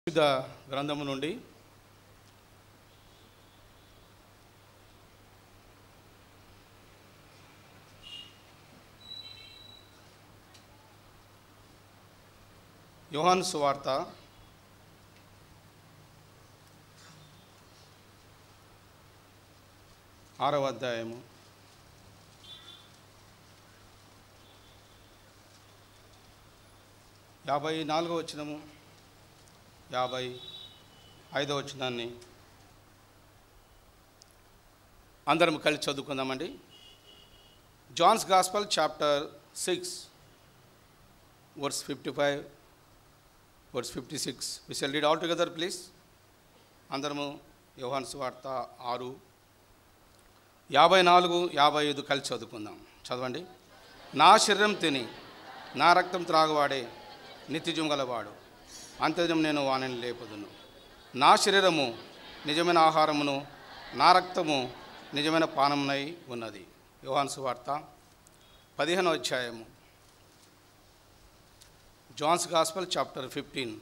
వివిధ గ్రంథము నుండి యోహాను సువార్త ఆరవ అధ్యాయము యాభై నాలుగవ వచనము యాభై ఐదవ వచనాన్ని అందరం కలిసి చదువుకుందామండి John's gospel chapter six verse fifty five verse fifty six we shall read all together please అందరము యోహాన్ వార్త ఆరు యాభై నాలుగు యాభై ఐదు కలిసి చదువుకుందాం చదవండి నా శరీరం తిని నా రక్తం త్రాగువాడే నిత్యజం గలవాడు అంత్యజం నేను వాణిని లేపుదును నా శరీరము నిజమైన ఆహారమును నా రక్తము నిజమైన పానమునై ఉన్నది యోహాన్ సువార్త పదిహేనో అధ్యాయము John's gospel chapter fifteen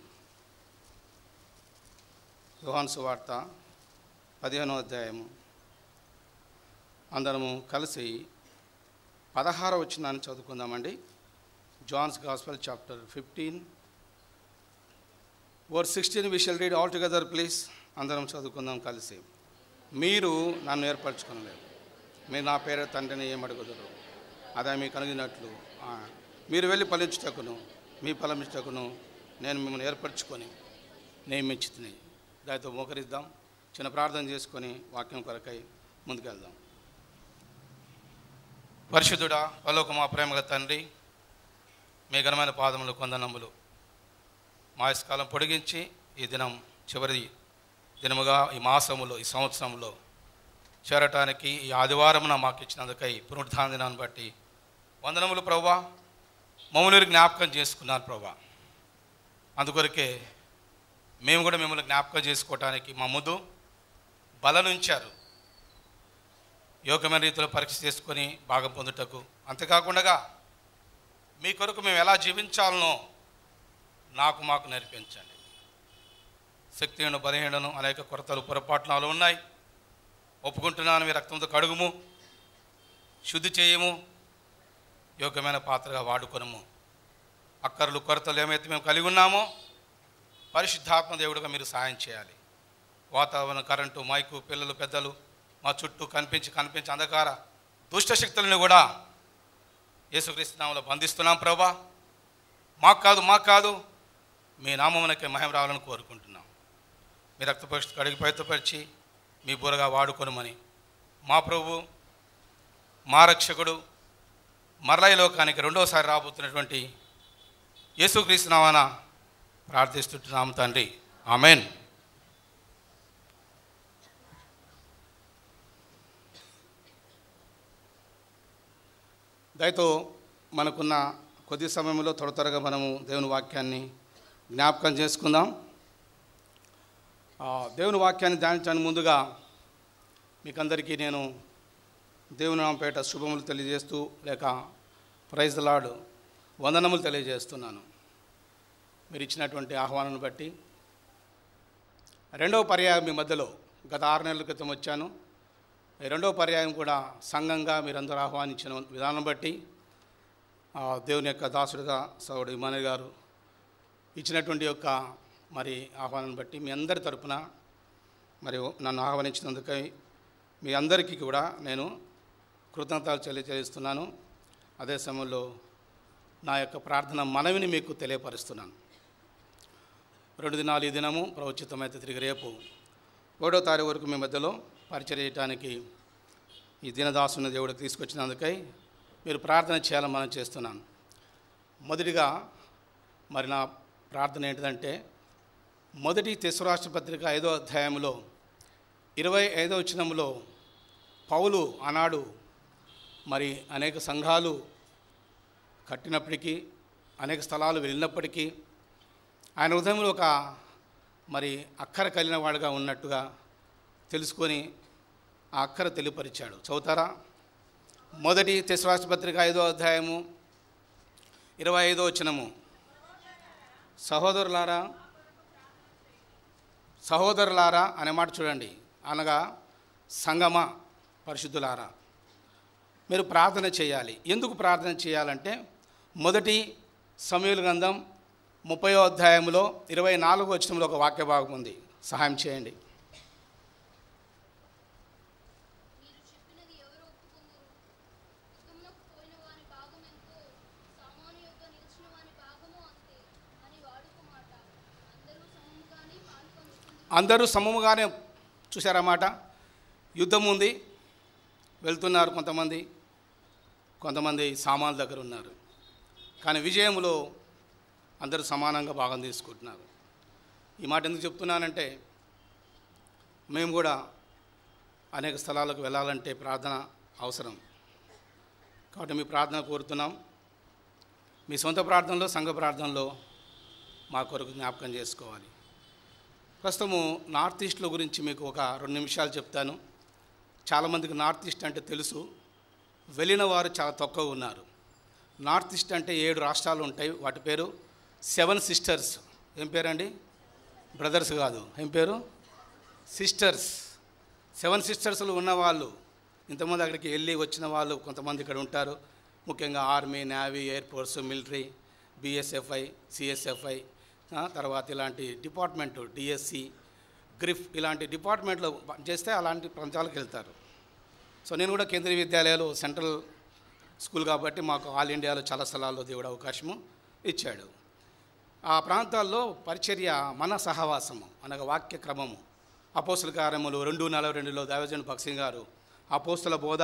Yohan సువార్త పదిహేనో అధ్యాయము అందరము కలిసి పదహార వచ్చినాన్ని చదువుకుందామండి John's gospel chapter fifteen word sixteen we shall read all together please అందరం చదువుకుందాం కలిసి మీరు నన్ను ఏర్పరచుకునలేదు మీరు నా పేరు తండ్రిని ఏమడుగుదరు అదే మీకు కలిగినట్లు ఆ, మీరు వెళ్ళి ఫలించుటకును మీ ఫలమించుటకును నేను మిమ్మల్ని ఏర్పరచుకొని నియమించుతున్నాయి దానితో మోకరిద్దాం చిన్న ప్రార్థన చేసుకొని వాక్యం కొరకై ముందుకెళ్దాం పరిశుద్ధుడా పలోక మా ప్రేమగల తండ్రి మీ ఘనమైన పాదములు కొందనములు మా కాలం పొడిగించి ఈ దినం చివరి దినముగా ఈ మాసములో ఈ సంవత్సరంలో చేరటానికి ఈ ఆదివారమున మాకు ఇచ్చినందుకై పునరుద్ధాన దినాన్ని బట్టి వందనములు ప్రభా మమ్మల్ని జ్ఞాపకం చేసుకున్నారు ప్రభా అందుకొరకే మేము కూడా మిమ్మల్ని జ్ఞాపకం చేసుకోవటానికి మా ముందు బలనుంచారు యోగ్యమైన రీతిలో పరీక్ష చేసుకొని భాగం పొందుటకు అంతేకాకుండా మీ కొరకు మేము ఎలా జీవించాలనో నాకు మాకు నేర్పించండి శక్తిహీన బలహీనను అనేక కొరతలు పొరపాట్లు నాలో ఉన్నాయి ఒప్పుకుంటున్నాను మీ రక్తంతో కడుగుము శుద్ధి చేయము యోగ్యమైన పాత్రగా వాడుకొనము అక్కర్లు కొరతలు ఏమైతే మేము కలిగి ఉన్నామో పరిశుద్ధాత్మ దేవుడిగా మీరు సాయం చేయాలి వాతావరణం కరెంటు మైకు పిల్లలు పెద్దలు మా చుట్టూ కనిపించి కనిపించి అంధకార దుష్ట శక్తులను కూడా యేసుక్రీస్తునామంలో బంధిస్తున్నాం ప్రభా మాకు కాదు మాకు కాదు మీ నామమునకే మహిమ రావాలని కోరుకుంటున్నాం మీ రక్త పరీక్ష కడిగి ప్రయత్నపరిచి మీ బురగా వాడుకొనమని మా ప్రభు మా రక్షకుడు మరలా ఈ లోకానికి రెండోసారి రాబోతున్నటువంటి యేసుక్రీస్తునామన ప్రార్థిస్తుంటున్నాము తండ్రి ఆమెన్ దయతో మనకున్న కొద్ది సమయంలో త్వర త్వరగా మనము దేవుని వాక్యాన్ని జ్ఞాపకం చేసుకుందాం ఆ, దేవుని వాక్యాన్ని ధ్యానించడానికి ముందుగా మీకందరికీ నేను దేవుని నామపేట శుభములు తెలియజేస్తూ లేక ప్రైజ్ లాడ్ వందనములు తెలియజేస్తున్నాను మీరు ఇచ్చినటువంటి ఆహ్వానాన్ని బట్టి రెండవ పర్యాయం మీ మధ్యలో గత ఆరు నెలల క్రితం వచ్చాను ఈ రెండవ పర్యాయం కూడా సంఘంగా మీరందరూ ఆహ్వానించిన విధానం బట్టి ఆ, దేవుని యొక్క దాసుడిగా సౌడు ఇమాని గారు ఇచ్చినటువంటి యొక్క మరి ఆహ్వానం బట్టి మీ అందరి తరపున మరి నన్ను ఆహ్వానించినందుకై మీ అందరికీ కూడా నేను కృతజ్ఞతలు తెలియజేస్తున్నాను అదే సమయంలో నా యొక్క ప్రార్థన మనవిని మీకు తెలియపరుస్తున్నాను రెండు దినాలు ఈ దినము ప్రవచితమైతే తిరిగి రేపు ఒకటో తారీఖు వరకు మీ మధ్యలో పరిచయం చేయడానికి ఈ దినదాసుని దేవుడికి తీసుకొచ్చినందుకై మీరు ప్రార్థన చేయాలని మనం చేస్తున్నాను మొదటిగా మరి నా ప్రార్థన ఏంటిదంటే మొదటి తెసురాష్ట్ర పత్రిక ఐదో అధ్యాయంలో ఇరవై ఐదో వచనంలో పౌలు ఆనాడు మరి అనేక సంఘాలు కట్టినప్పటికీ అనేక స్థలాలు వెళ్ళినప్పటికీ ఆయన హృదయంలో ఒక మరి అక్కర కలిగిన వాడుగా ఉన్నట్టుగా తెలుసుకొని ఆ అక్కర తెలియపరిచాడు చదువుతారా మొదటి తెశ్రాష్ట్ర పత్రిక ఐదో అధ్యాయము ఇరవై ఐదో వచనము సహోదరులారా సహోదరులారా అనే మాట చూడండి అనగా సంగమ పరిశుద్ధులారా మీరు ప్రార్థన చేయాలి ఎందుకు ప్రార్థన చేయాలంటే మొదటి సమయుల గ్రంథం ముప్పయో అధ్యాయంలో ఇరవై నాలుగో వచనంలో ఒక వాక్య భాగం ఉంది సహాయం చేయండి మీరు చెప్పినది ఎవరు ఒప్పుకొందురు యుద్ధమునకు పోయిన వాని భాగం ఎంతో సామాను యొక్క నిలిచిన వాని భాగము అంతే అని వాడుక మాట అందరూ సమముగానే పాలు పంచుకుందురు అందరూ సమముగానే చూశారన్నమాట యుద్ధం ఉంది వెళ్తున్నారు కొంతమంది కొంతమంది సామాన్ల దగ్గర ఉన్నారు కానీ విజయంలో అందరూ సమానంగా భాగం తీసుకుంటున్నారు ఈ మాట ఎందుకు చెప్తున్నానంటే మేము కూడా అనేక స్థలాలకు వెళ్ళాలంటే ప్రార్థన అవసరం కాబట్టి మీ ప్రార్థన కోరుతున్నాం మీ సొంత ప్రార్థనలో సంఘ ప్రార్థనలో మా కొరకు జ్ఞాపకం చేసుకోవాలి ప్రస్తుతము నార్త్ ఈస్ట్లో గురించి మీకు ఒక రెండు నిమిషాలు చెప్తాను చాలామందికి నార్త్ ఈస్ట్ అంటే తెలుసు వెళ్ళిన వారు చాలా తక్కువ ఉన్నారు నార్త్ ఈస్ట్ అంటే ఏడు రాష్ట్రాలు ఉంటాయి వాటి పేరు సెవెన్ సిస్టర్స్ ఏం పేరండి బ్రదర్స్ కాదు ఏం పేరు సిస్టర్స్ సెవెన్ సిస్టర్స్లో ఉన్నవాళ్ళు ఇంతమంది అక్కడికి వెళ్ళి వచ్చిన వాళ్ళు కొంతమంది ఇక్కడ ఉంటారు ముఖ్యంగా army navy air force military BSFI CSFI తర్వాత ఇలాంటి డిపార్ట్మెంట్ డిఎస్సి గ్రిఫ్ ఇలాంటి డిపార్ట్మెంట్లో చేస్తే అలాంటి ప్రాంతాలకు వెళ్తారు సో నేను కూడా కేంద్రీయ విద్యాలయాలు సెంట్రల్ స్కూల్ కాబట్టి మాకు ఆల్ ఇండియాలో చాలా స్థలాల్లో దేవుడు అవకాశము ఇచ్చాడు ఆ ప్రాంతాల్లో పరిచర్య మన సహవాసము అనగా వాక్య క్రమము అపోస్తుల కార్యములు రెండు నలభై రెండులో దైవజన్ భక్సింగ్ గారు అపోస్తుల బోధ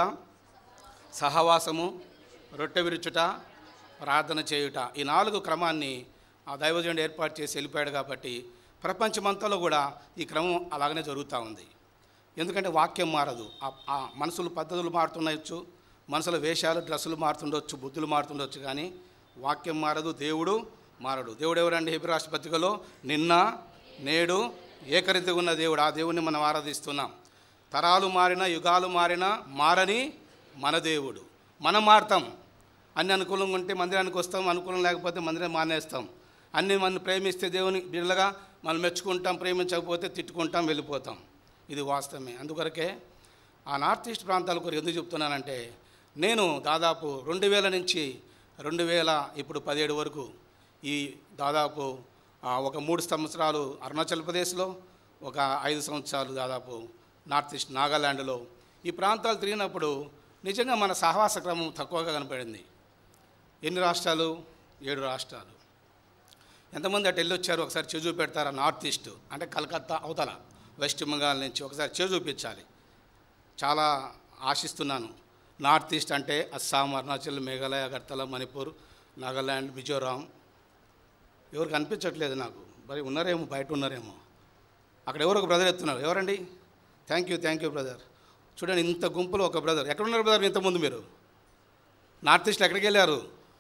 సహవాసము రొట్టె విరుచుట ప్రార్థన చేయుట ఈ నాలుగు క్రమాన్ని ఆ దైవజనుడు ఏర్పాటు చేసి వెళ్ళిపోయాడు కాబట్టి ప్రపంచమంతలో కూడా ఈ క్రమం అలాగనే జరుగుతూ ఉంది ఎందుకంటే వాక్యం మారదు ఆ- ఆ మనసులు పద్ధతులు మారుతుండొచ్చు మనసుల వేషాలు డ్రెస్సులు మారుతుండొచ్చు బుద్ధులు మారుతుండొచ్చు కానీ వాక్యం మారదు దేవుడు మారడు దేవుడు ఎవరండి హెబి రాష్ట్రపతికలో నిన్న నేడు ఏకరీతిగా ఉన్న దేవుడు ఆ దేవుడిని మనం ఆరాధిస్తున్నాం తరాలు మారినా యుగాలు మారినా మారని మన దేవుడు మనం మారుతాం అన్ని అనుకూలంగా ఉంటే మందిరానికి వస్తాం అనుకూలం లేకపోతే మందిరం మానేస్తాం అన్ని మనం ప్రేమిస్తే దేవుని బిడ్డలుగా మనం మెచ్చుకుంటాం ప్రేమించకపోతే తిట్టుకుంటాం వెళ్ళిపోతాం ఇది వాస్తవమే అందుకొరకే ఆ నార్త్ ఈస్ట్ ప్రాంతాల కొరకు ఎందుకు చెప్తున్నానంటే నేను దాదాపు రెండు వేల నుంచి రెండు వేల ఇప్పుడు పదిహేడు వరకు ఈ దాదాపు ఆ, ఒక మూడు సంవత్సరాలు అరుణాచల్ ప్రదేశ్లో ఒక ఐదు సంవత్సరాలు దాదాపు నార్త్ ఈస్ట్ నాగాల్యాండ్లో ఈ ప్రాంతాలు తిరిగినప్పుడు నిజంగా మన సహవాస క్రమం తక్కువగా కనపడింది ఎన్ని రాష్ట్రాలు ఏడు రాష్ట్రాలు ఎంతమంది అటు వెళ్ళొచ్చారు ఒకసారి చేజు పెడతారా నార్త్ ఈస్ట్ అంటే కలకత్తా అవతల వెస్ట్ బెంగాల్ నుంచి ఒకసారి చేజు చూపించాలి చాలా ఆశిస్తున్నాను నార్త్ ఈస్ట్ అంటే అస్సాం అరుణాచల్ మేఘాలయ అగర్తల మణిపూర్ నాగాల్యాండ్ మిజోరాం ఎవరు కనిపించట్లేదు నాకు మరి ఉన్నారేమో బయట ఉన్నారేమో అక్కడ ఎవరు ఒక బ్రదర్ ఎత్తున్నారు ఎవరండి thank you thank you brother చూడండి ఇంత గుంపులో ఒక బ్రదర్ ఎక్కడ ఉన్నారు బ్రదర్ ఇంతకుముందు మీరు నార్త్ ఈస్ట్ ఎక్కడికి వెళ్ళారు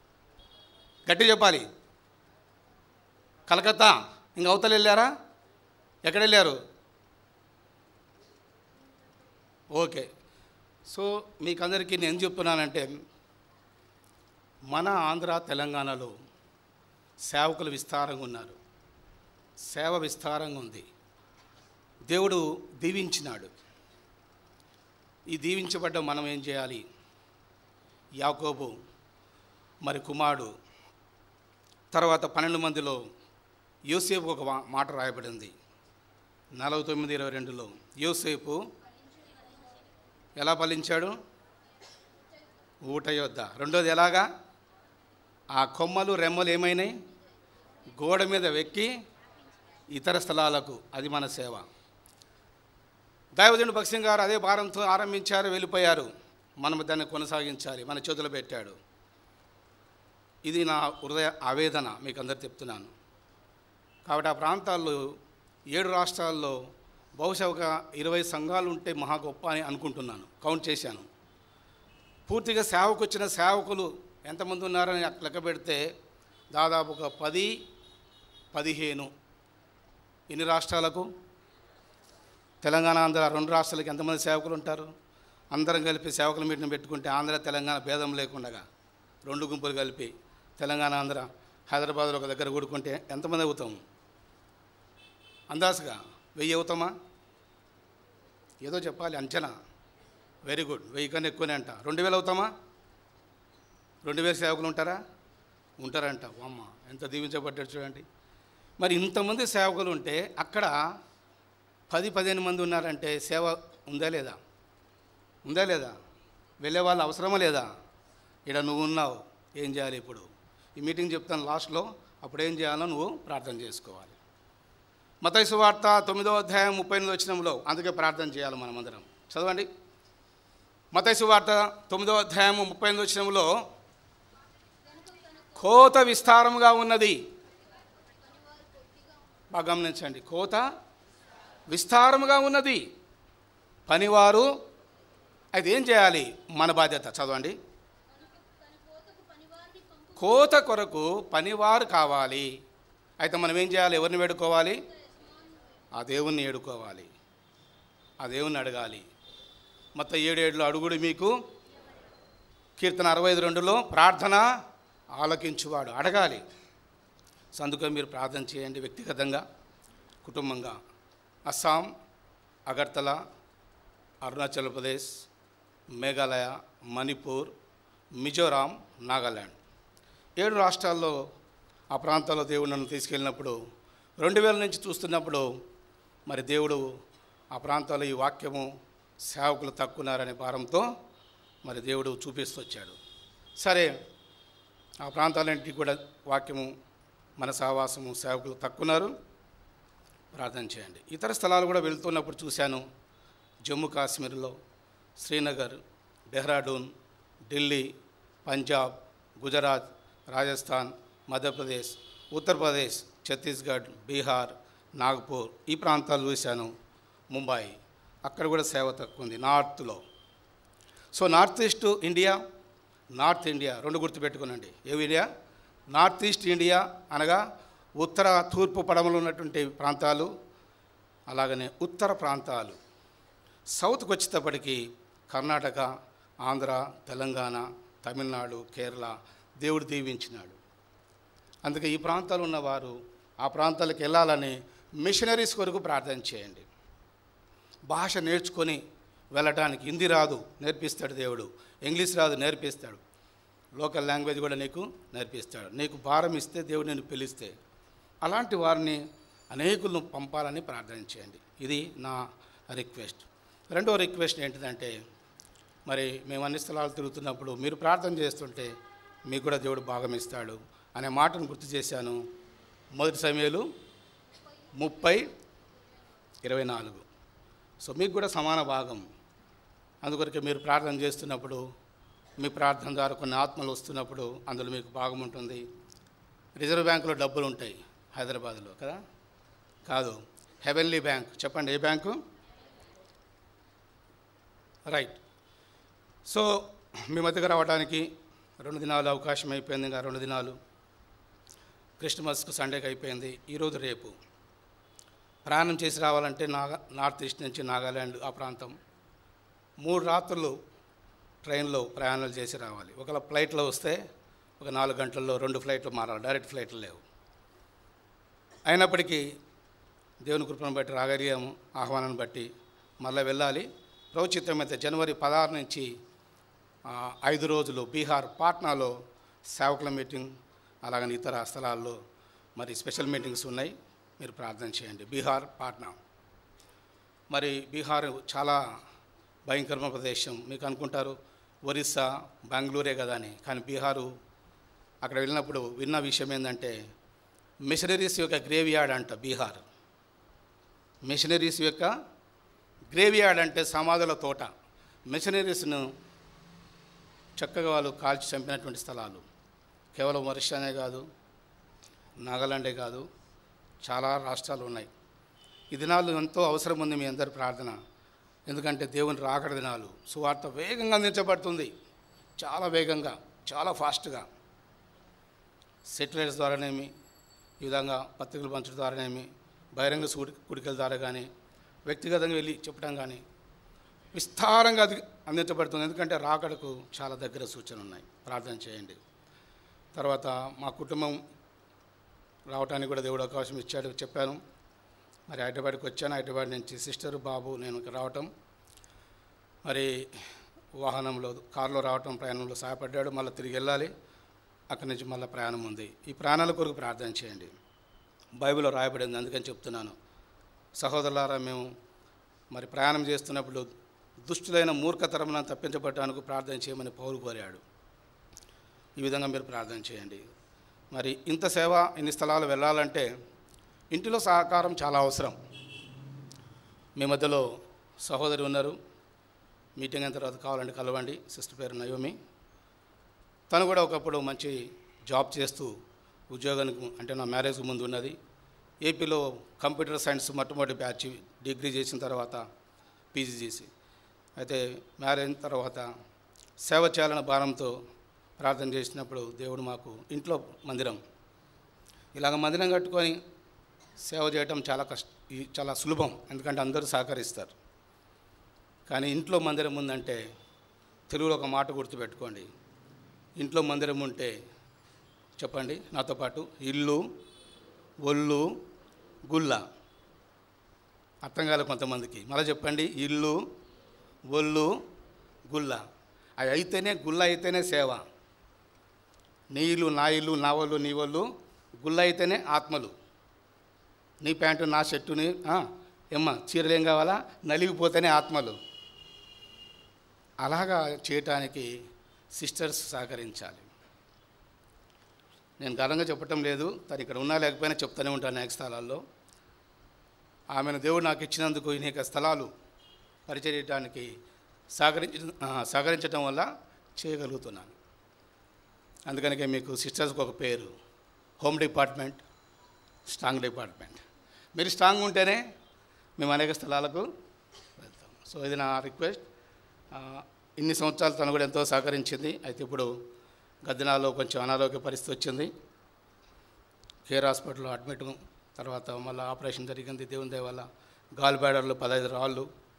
గట్టి చెప్పాలి కలకత్తా ఇంక అవతల వెళ్ళారా ఎక్కడ వెళ్ళారు ఓకే సో మీకు అందరికీ నేను చెప్తున్నానంటే మన ఆంధ్ర తెలంగాణలో సేవకులు విస్తారంగా ఉన్నారు సేవ విస్తారంగా ఉంది దేవుడు దీవించినాడు ఈ దీవించబడ్డ మనం ఏం చేయాలి యాకోబు మరి కుమారుడు తర్వాత పన్నెండు మందిలో యోసేపు ఒక వా- మాట రాయబడింది నలభై తొమ్మిది ఇరవై రెండులో యోసేపు ఎలా ఫలించాడు ఊట యొద్ద రెండోది ఎలాగా ఆ కొమ్మలు రెమ్మలు ఏమైనాయి గోడ మీద వెక్కి ఇతర స్థలాలకు అది మన సేవ దైవజనుడు భక్సింగ్ గారు అదే భారంతో ఆరంభించారు వెళ్ళిపోయారు మనం దాన్ని కొనసాగించాలి మన చేతులు పెట్టాడు ఇది నా హృదయ ఆవేదన మీకు అందరు చెప్తున్నాను కాబట్టి ఆ ప్రాంతాల్లో ఏడు రాష్ట్రాల్లో బహుశా ఒక ఇరవై సంఘాలు ఉంటే మహా గొప్ప అని అనుకుంటున్నాను కౌంట్ చేశాను పూర్తిగా సేవకు వచ్చిన సేవకులు ఎంతమంది ఉన్నారని లెక్క పెడితే దాదాపు ఒక పది పదిహేను ఎన్ని రాష్ట్రాలకు తెలంగాణ ఆంధ్ర రెండు రాష్ట్రాలకి ఎంతమంది సేవకులు ఉంటారు అందరం కలిపి సేవకుల మీటింగ్ పెట్టుకుంటే ఆంధ్ర తెలంగాణ భేదం లేకుండా రెండు గుంపులు కలిపి తెలంగాణ ఆంధ్ర హైదరాబాద్లో ఒక దగ్గర కూడుకుంటే ఎంతమంది అవుతాం అందాజుగా వెయ్యి అవుతామా ఏదో చెప్పాలి అంచనా వెరీ గుడ్ వెయ్యి కన్నా ఎక్కువనే అంట రెండు వేలు అవుతామా రెండు వేల సేవకులు ఉంటారా ఉంటారంట అమ్మ ఎంత దీవించబడ్డాడు చూడండి మరి ఇంతమంది సేవకులు ఉంటే అక్కడ పది పదిహేను మంది ఉన్నారంటే సేవ ఉందా లేదా ఉందా లేదా వెళ్ళే వాళ్ళు అవసరమా లేదా ఇక్కడ నువ్వు ఉన్నావు ఏం చేయాలి ఇప్పుడు ఈ మీటింగ్ చెప్తాను లాస్ట్లో అప్పుడు ఏం చేయాలో నువ్వు ప్రార్థన చేసుకోవాలి మతైసు వార్త తొమ్మిదో అధ్యాయం ముప్పై ఎనిమిది వచ్చినంలో అందుకే ప్రార్థన చేయాలి మనమందరం చదవండి మతైసు వార్త తొమ్మిదో అధ్యాయం ముప్పై ఎనిమిది వచ్చినంలో కోత విస్తారముగా ఉన్నది బాగా గమనించండి కోత విస్తారముగా ఉన్నది పనివారు అది ఏం చేయాలి మన బాధ్యత చదవండి తన కోతకు పనివారిని పంపు కోత కొరకు పనివారు కావాలి అయితే మనం ఏం చేయాలి ఎవరిని వేడుకోవాలి ఆ దేవుణ్ణి ఏడుకోవాలి ఆ దేవుణ్ణి అడగాలి మొత్తం ఏడేళ్ళు అడుగుడు మీకు కీర్తన అరవై ఐదు రెండులో ప్రార్థన ఆలకించువాడు అడగాలి సో అందుకని మీరు ప్రార్థన చేయండి వ్యక్తిగతంగా కుటుంబంగా అస్సాం అగర్తల అరుణాచల్ ప్రదేశ్ మేఘాలయ మణిపూర్ మిజోరాం నాగాల్యాండ్ ఏడు రాష్ట్రాల్లో ఆ ప్రాంతాల్లో దేవుడు నన్ను తీసుకెళ్ళినప్పుడు రెండు వేల నుంచి చూస్తున్నప్పుడు మరి దేవుడు ఆ ప్రాంతాల్లో ఈ వాక్యము సేవకులు తక్కున్నారనే భారంతో మరి దేవుడు చూపిస్తూ వచ్చాడు సరే ఆ ప్రాంతాలన్నింటికి కూడా వాక్యము మన సహవాసము సేవకులు తక్కున్నారు ప్రార్థన చేయండి ఇతర స్థలాలు కూడా వెళ్తున్నప్పుడు చూశాను జమ్మూ కాశ్మీర్లో శ్రీనగర్ డెహ్రాడూన్ ఢిల్లీ పంజాబ్ గుజరాత్ రాజస్థాన్ మధ్యప్రదేశ్ ఉత్తరప్రదేశ్ ఛత్తీస్గఢ్ బీహార్ నాగ్పూర్ ఈ ప్రాంతాలు చూశాను ముంబై అక్కడ కూడా సేవ తక్కువ ఉంది నార్త్లో so north east India north India రెండు గుర్తుపెట్టుకునండి ఏ ఇండియా నార్త్ ఈస్ట్ ఇండియా అనగా ఉత్తర తూర్పు పడమలో ఉన్నటువంటి ప్రాంతాలు అలాగనే ఉత్తర ప్రాంతాలు సౌత్కి వచ్చేటప్పటికి కర్ణాటక ఆంధ్ర తెలంగాణ తమిళనాడు కేరళ దేవుడు దీవించినాడు అందుకే ఈ ప్రాంతాలు ఉన్నవారు ఆ ప్రాంతాలకు వెళ్ళాలని మిషనరీస్ కొరకు ప్రార్థన చేయండి భాష నేర్చుకొని వెళ్ళటానికి హిందీ రాదు నేర్పిస్తాడు దేవుడు ఇంగ్లీష్ రాదు నేర్పిస్తాడు లోకల్ లాంగ్వేజ్ కూడా నీకు నేర్పిస్తాడు నీకు భారం ఇస్తే దేవుడు నేను పిలిస్తే అలాంటి వారిని అనేకులను పంపాలని ప్రార్థన చేయండి ఇది నా రిక్వెస్ట్ రెండో రిక్వెస్ట్ ఏంటిదంటే మరి మేము అన్ని స్థలాలు తిరుగుతున్నప్పుడు మీరు ప్రార్థన చేస్తుంటే మీకు కూడా దేవుడు భాగం ఇస్తాడు అనే మాటను గుర్తు చేశాను మొదటి సమయాలు ముప్పై ఇరవై నాలుగు సో మీకు కూడా సమాన భాగం అందుకొరకే మీరు ప్రార్థన చేస్తున్నప్పుడు మీ ప్రార్థన ద్వారా కొన్ని ఆత్మలు వస్తున్నప్పుడు అందులో మీకు భాగం ఉంటుంది రిజర్వ్ బ్యాంకులో డబ్బులు ఉంటాయి హైదరాబాద్లో కదా కాదు హెవెన్లీ బ్యాంక్ చెప్పండి ఏ బ్యాంకు రైట్ సో మీ మధ్యకు రావడానికి రెండు దినాలు అవకాశం అయిపోయింది ఇంకా రెండు దినాలు క్రిస్మస్కు సండేకి అయిపోయింది ఈరోజు రేపు ప్రయాణం చేసి రావాలంటే నాగా నార్త్ ఈస్ట్ నుంచి నాగాల్యాండ్ ఆ ప్రాంతం మూడు రాత్రులు ట్రైన్లో ప్రయాణాలు చేసి రావాలి ఒకవేళ ఫ్లైట్లో వస్తే ఒక నాలుగు గంటల్లో రెండు ఫ్లైట్లు మారాలి డైరెక్ట్ ఫ్లైట్లు లేవు అయినప్పటికీ దేవుని కృపను బట్టి రాగలిగాము ఆహ్వానాన్ని బట్టి మళ్ళీ వెళ్ళాలి ప్రభుత్వమైతే జనవరి పదహారు నుంచి ఆ, ఐదు రోజులు బీహార్ పాట్నాలో సేవకుల మీటింగ్ అలాగని ఇతర స్థలాల్లో మరి స్పెషల్ మీటింగ్స్ ఉన్నాయి మీరు ప్రార్థన చేయండి బీహార్ పాట్నా మరి బీహార్ చాలా భయంకరమైన ప్రదేశం మీకు అనుకుంటారు ఒరిస్సా బెంగళూరే కదా అని కానీ బీహారు అక్కడ వెళ్ళినప్పుడు విన్న విషయం ఏంటంటే మిషనరీస్ యొక్క గ్రేవ్ యార్డ్ అంట బీహార్ మిషనరీస్ యొక్క గ్రేవ్ యార్డ్ అంటే సమాధుల తోట మిషనరీస్ను చక్కగా వాళ్ళు కాల్చి చంపినటువంటి స్థలాలు కేవలం ఒరిస్సానే కాదు నాగాలాండే కాదు చాలా రాష్ట్రాలు ఉన్నాయి ఈ దినాలు ఎంతో అవసరం ఉంది మీ అందరి ప్రార్థన ఎందుకంటే దేవుని రాకడ దినాలు సువార్త వేగంగా అందించబడుతుంది చాలా వేగంగా చాలా ఫాస్ట్గా సెటిలైట్స్ ద్వారానేమి ఈ విధంగా పత్రికలు పంచడం ద్వారానేమి బహిరంగ సూడి కుడికల ద్వారా కానీ వ్యక్తిగతంగా వెళ్ళి చెప్పడం కానీ విస్తారంగా అది అందించబడుతుంది ఎందుకంటే రాకడకు చాలా దగ్గర సూచనలు ఉన్నాయి ప్రార్థన చేయండి తర్వాత మా కుటుంబం రావడానికి కూడా దేవుడు అవకాశం ఇచ్చాడు చెప్పాను మరి హైదరాబాద్కి వచ్చాను హైదరాబాద్ నుంచి సిస్టర్ బాబు నేను ఇక్కడ రావటం మరి వాహనంలో కారులో రావటం ప్రయాణంలో సహాయపడ్డాడు మళ్ళీ తిరిగి వెళ్ళాలి అక్కడి నుంచి మళ్ళీ ప్రయాణం ఉంది ఈ ప్రాణాల కొరకు ప్రార్థన చేయండి బైబిల్లో రాయబడింది అందుకని చెప్తున్నాను సహోదరులారా మేము మరి ప్రయాణం చేస్తున్నప్పుడు దుష్టులైన మూర్ఖతరములను తప్పించబడటానికి ప్రార్థన చేయమని పౌరు కోరాడు ఈ విధంగా మీరు ప్రార్థన చేయండి మరి ఇంత సేవ ఇన్ని స్థలాలు వెళ్ళాలంటే ఇంటిలో సహకారం చాలా అవసరం మీ మధ్యలో సహోదరి ఉన్నారు మీటింగ్ అయిన తర్వాత కావాలంటే కలవండి సిస్టర్ పేరు నయోమి తను కూడా ఒకప్పుడు మంచి జాబ్ చేస్తూ ఉద్యోగానికి అంటే నా మ్యారేజ్ ముందు ఉన్నది ఏపీలో కంప్యూటర్ సైన్స్ మొట్టమొదటి బ్యాచ్ డిగ్రీ చేసిన తర్వాత పీజీ చేసి అయితే మ్యారేజ్ అయిన తర్వాత సేవ చేయాలన్న భారంతో ప్రార్థన చేసినప్పుడు దేవుడు మాకు ఇంట్లో మందిరం ఇలాగ మందిరం కట్టుకొని సేవ చేయటం చాలా కష్ట ఈ- చాలా సులభం ఎందుకంటే అందరూ సహకరిస్తారు కానీ ఇంట్లో మందిరం ఉందంటే తెలుగులో ఒక మాట గుర్తుపెట్టుకోండి ఇంట్లో మందిరం ఉంటే చెప్పండి నాతో పాటు ఇల్లు ఒళ్ళు గుల్ల అర్థం కాలే కొంతమందికి మళ్ళీ చెప్పండి ఇల్లు ఒళ్ళు గుల్ల అవి అయితేనే గుల్ల అయితేనే సేవ నీ ఇల్లు నా ఇల్లు నా వాళ్ళు నీ వాళ్ళు గుల్ల అయితేనే ఆత్మలు నీ ప్యాంటు నా షర్టుని ఆ, ఏమ్మా చీరలు ఏం కావాలా నలిగిపోతేనే ఆత్మలు అలాగా చేయటానికి సిస్టర్స్ సహకరించాలి నేను ఘనంగా చెప్పటం లేదు తను ఇక్కడ ఉన్నా లేకపోయినా చెప్తూనే ఉంటాను అనేక స్థలాల్లో ఆమెను దేవుడు నాకు ఇచ్చినందుకు అనేక స్థలాలు పరిచయించడానికి సహకరించ ఆ, సహకరించడం వల్ల చేయగలుగుతున్నాను అందుకనికే మీకు సిస్టర్స్కి ఒక పేరు హోమ్ డిపార్ట్మెంట్ స్ట్రాంగ్ డిపార్ట్మెంట్ మీరు స్ట్రాంగ్ ఉంటేనే మేము అనేక స్థలాలకు వెళ్తాం సో ఇది నా రిక్వెస్ట్ ఆ, ఇన్ని సంవత్సరాలు తను కూడా ఎంతో సహకరించింది అయితే ఇప్పుడు గద్దెనాలో కొంచెం అనారోగ్య పరిస్థితి వచ్చింది కేర్ హాస్పిటల్లో అడ్మిట్ తర్వాత మళ్ళీ ఆపరేషన్ జరిగింది దేవుని దయ వల్ల గాల్ బ్యాడర్లు పదహైదు రాళ్ళు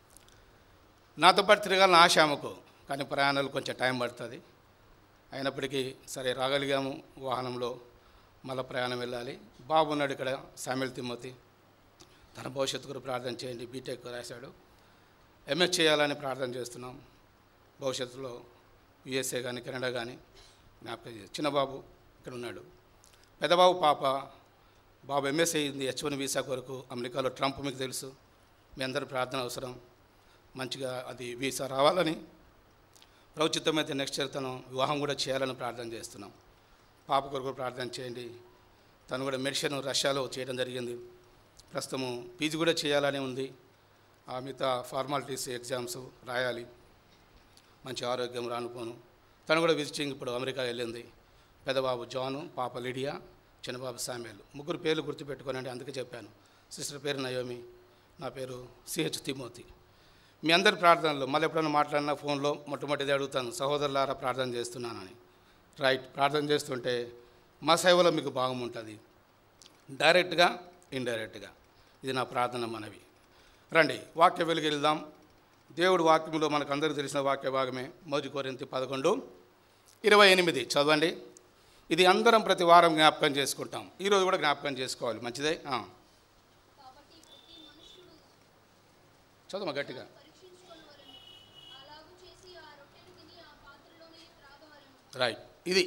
నాతో పాటు తిరగాలని ఆశ ఆమెకు కానీ ప్రయాణాలు కొంచెం టైం పడుతుంది అయినప్పటికీ సరే రాగలిగాము వాహనంలో మళ్ళీ ప్రయాణం వెళ్ళాలి బాబు ఉన్నాడు ఇక్కడ శామిల్ తిమ్మతి తన భవిష్యత్తు కూడా ప్రార్థన చేయండి బీటెక్ రాశాడు ఎంఎస్ చేయాలని ప్రార్థన చేస్తున్నాం భవిష్యత్తులో యుఎస్ఏ కానీ కెనడా కానీ జ్ఞాపకం చేసి చిన్న బాబు ఇక్కడ ఉన్నాడు పెద్దబాబు పాప బాబు ఎంఎస్ అయింది హెచ్ వన్ వీసా కొరకు అమెరికాలో ట్రంప్ మీకు తెలుసు మీ అందరి ప్రార్థన అవసరం మంచిగా అది వీసా రావాలని ప్రభుత్వమైతే నెక్స్ట్ ఇయర్ తను వివాహం కూడా చేయాలని ప్రార్థన చేస్తున్నాం పాప కొరకు ప్రార్థన చేయండి తను కూడా మెడిసిన్ రష్యాలో చేయడం జరిగింది ప్రస్తుతము పీజీ కూడా చేయాలని ఉంది ఆ మిగతా ఫార్మాలిటీస్ ఎగ్జామ్స్ రాయాలి మంచి ఆరోగ్యం రానుకోను తను కూడా విజిటింగ్ ఇప్పుడు అమెరికా వెళ్ళింది పెద్దబాబు జాను పాప లిడియా చిన్నబాబు సామ్యాలు ముగ్గురు పేర్లు గుర్తుపెట్టుకోనండి అందుకే చెప్పాను సిస్టర్ పేరు నయోమి నా పేరు సిహెచ్ తిమోతి మీ అందరి ప్రార్థనలు మళ్ళీ ఎప్పుడైనా మాట్లాడినా ఫోన్లో మొట్టమొదటిది అడుగుతాను సహోదరులారా ప్రార్థన చేస్తున్నానని రైట్ ప్రార్థన చేస్తుంటే మా సేవలో మీకు భాగం ఉంటుంది డైరెక్ట్గా ఇండైరెక్ట్గా ఇది నా ప్రార్థన మనవి రండి వాక్య వెలుగు వెళ్దాం దేవుడు వాక్యంలో మనకు అందరికీ తెలిసిన వాక్య భాగమే మొదటి కొరింతి పదకొండు ఇరవై ఎనిమిది చదవండి ఇది అందరం ప్రతి వారం జ్ఞాపకం చేసుకుంటాం ఈరోజు కూడా జ్ఞాపకం చేసుకోవాలి మంచిదే ఆ, కాబట్టి ప్రతి మనుషుడు చదవమా గట్టిగా పరీక్షించుకొనవలెను అలాగు చేసి ఆ రొట్టెను తిని ఆ పాత్రలోనే త్రాగవలెను రైట్ ఇది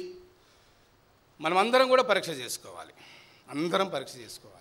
మనం అందరం కూడా పరీక్ష చేసుకోవాలి అందరం పరీక్ష చేసుకోవాలి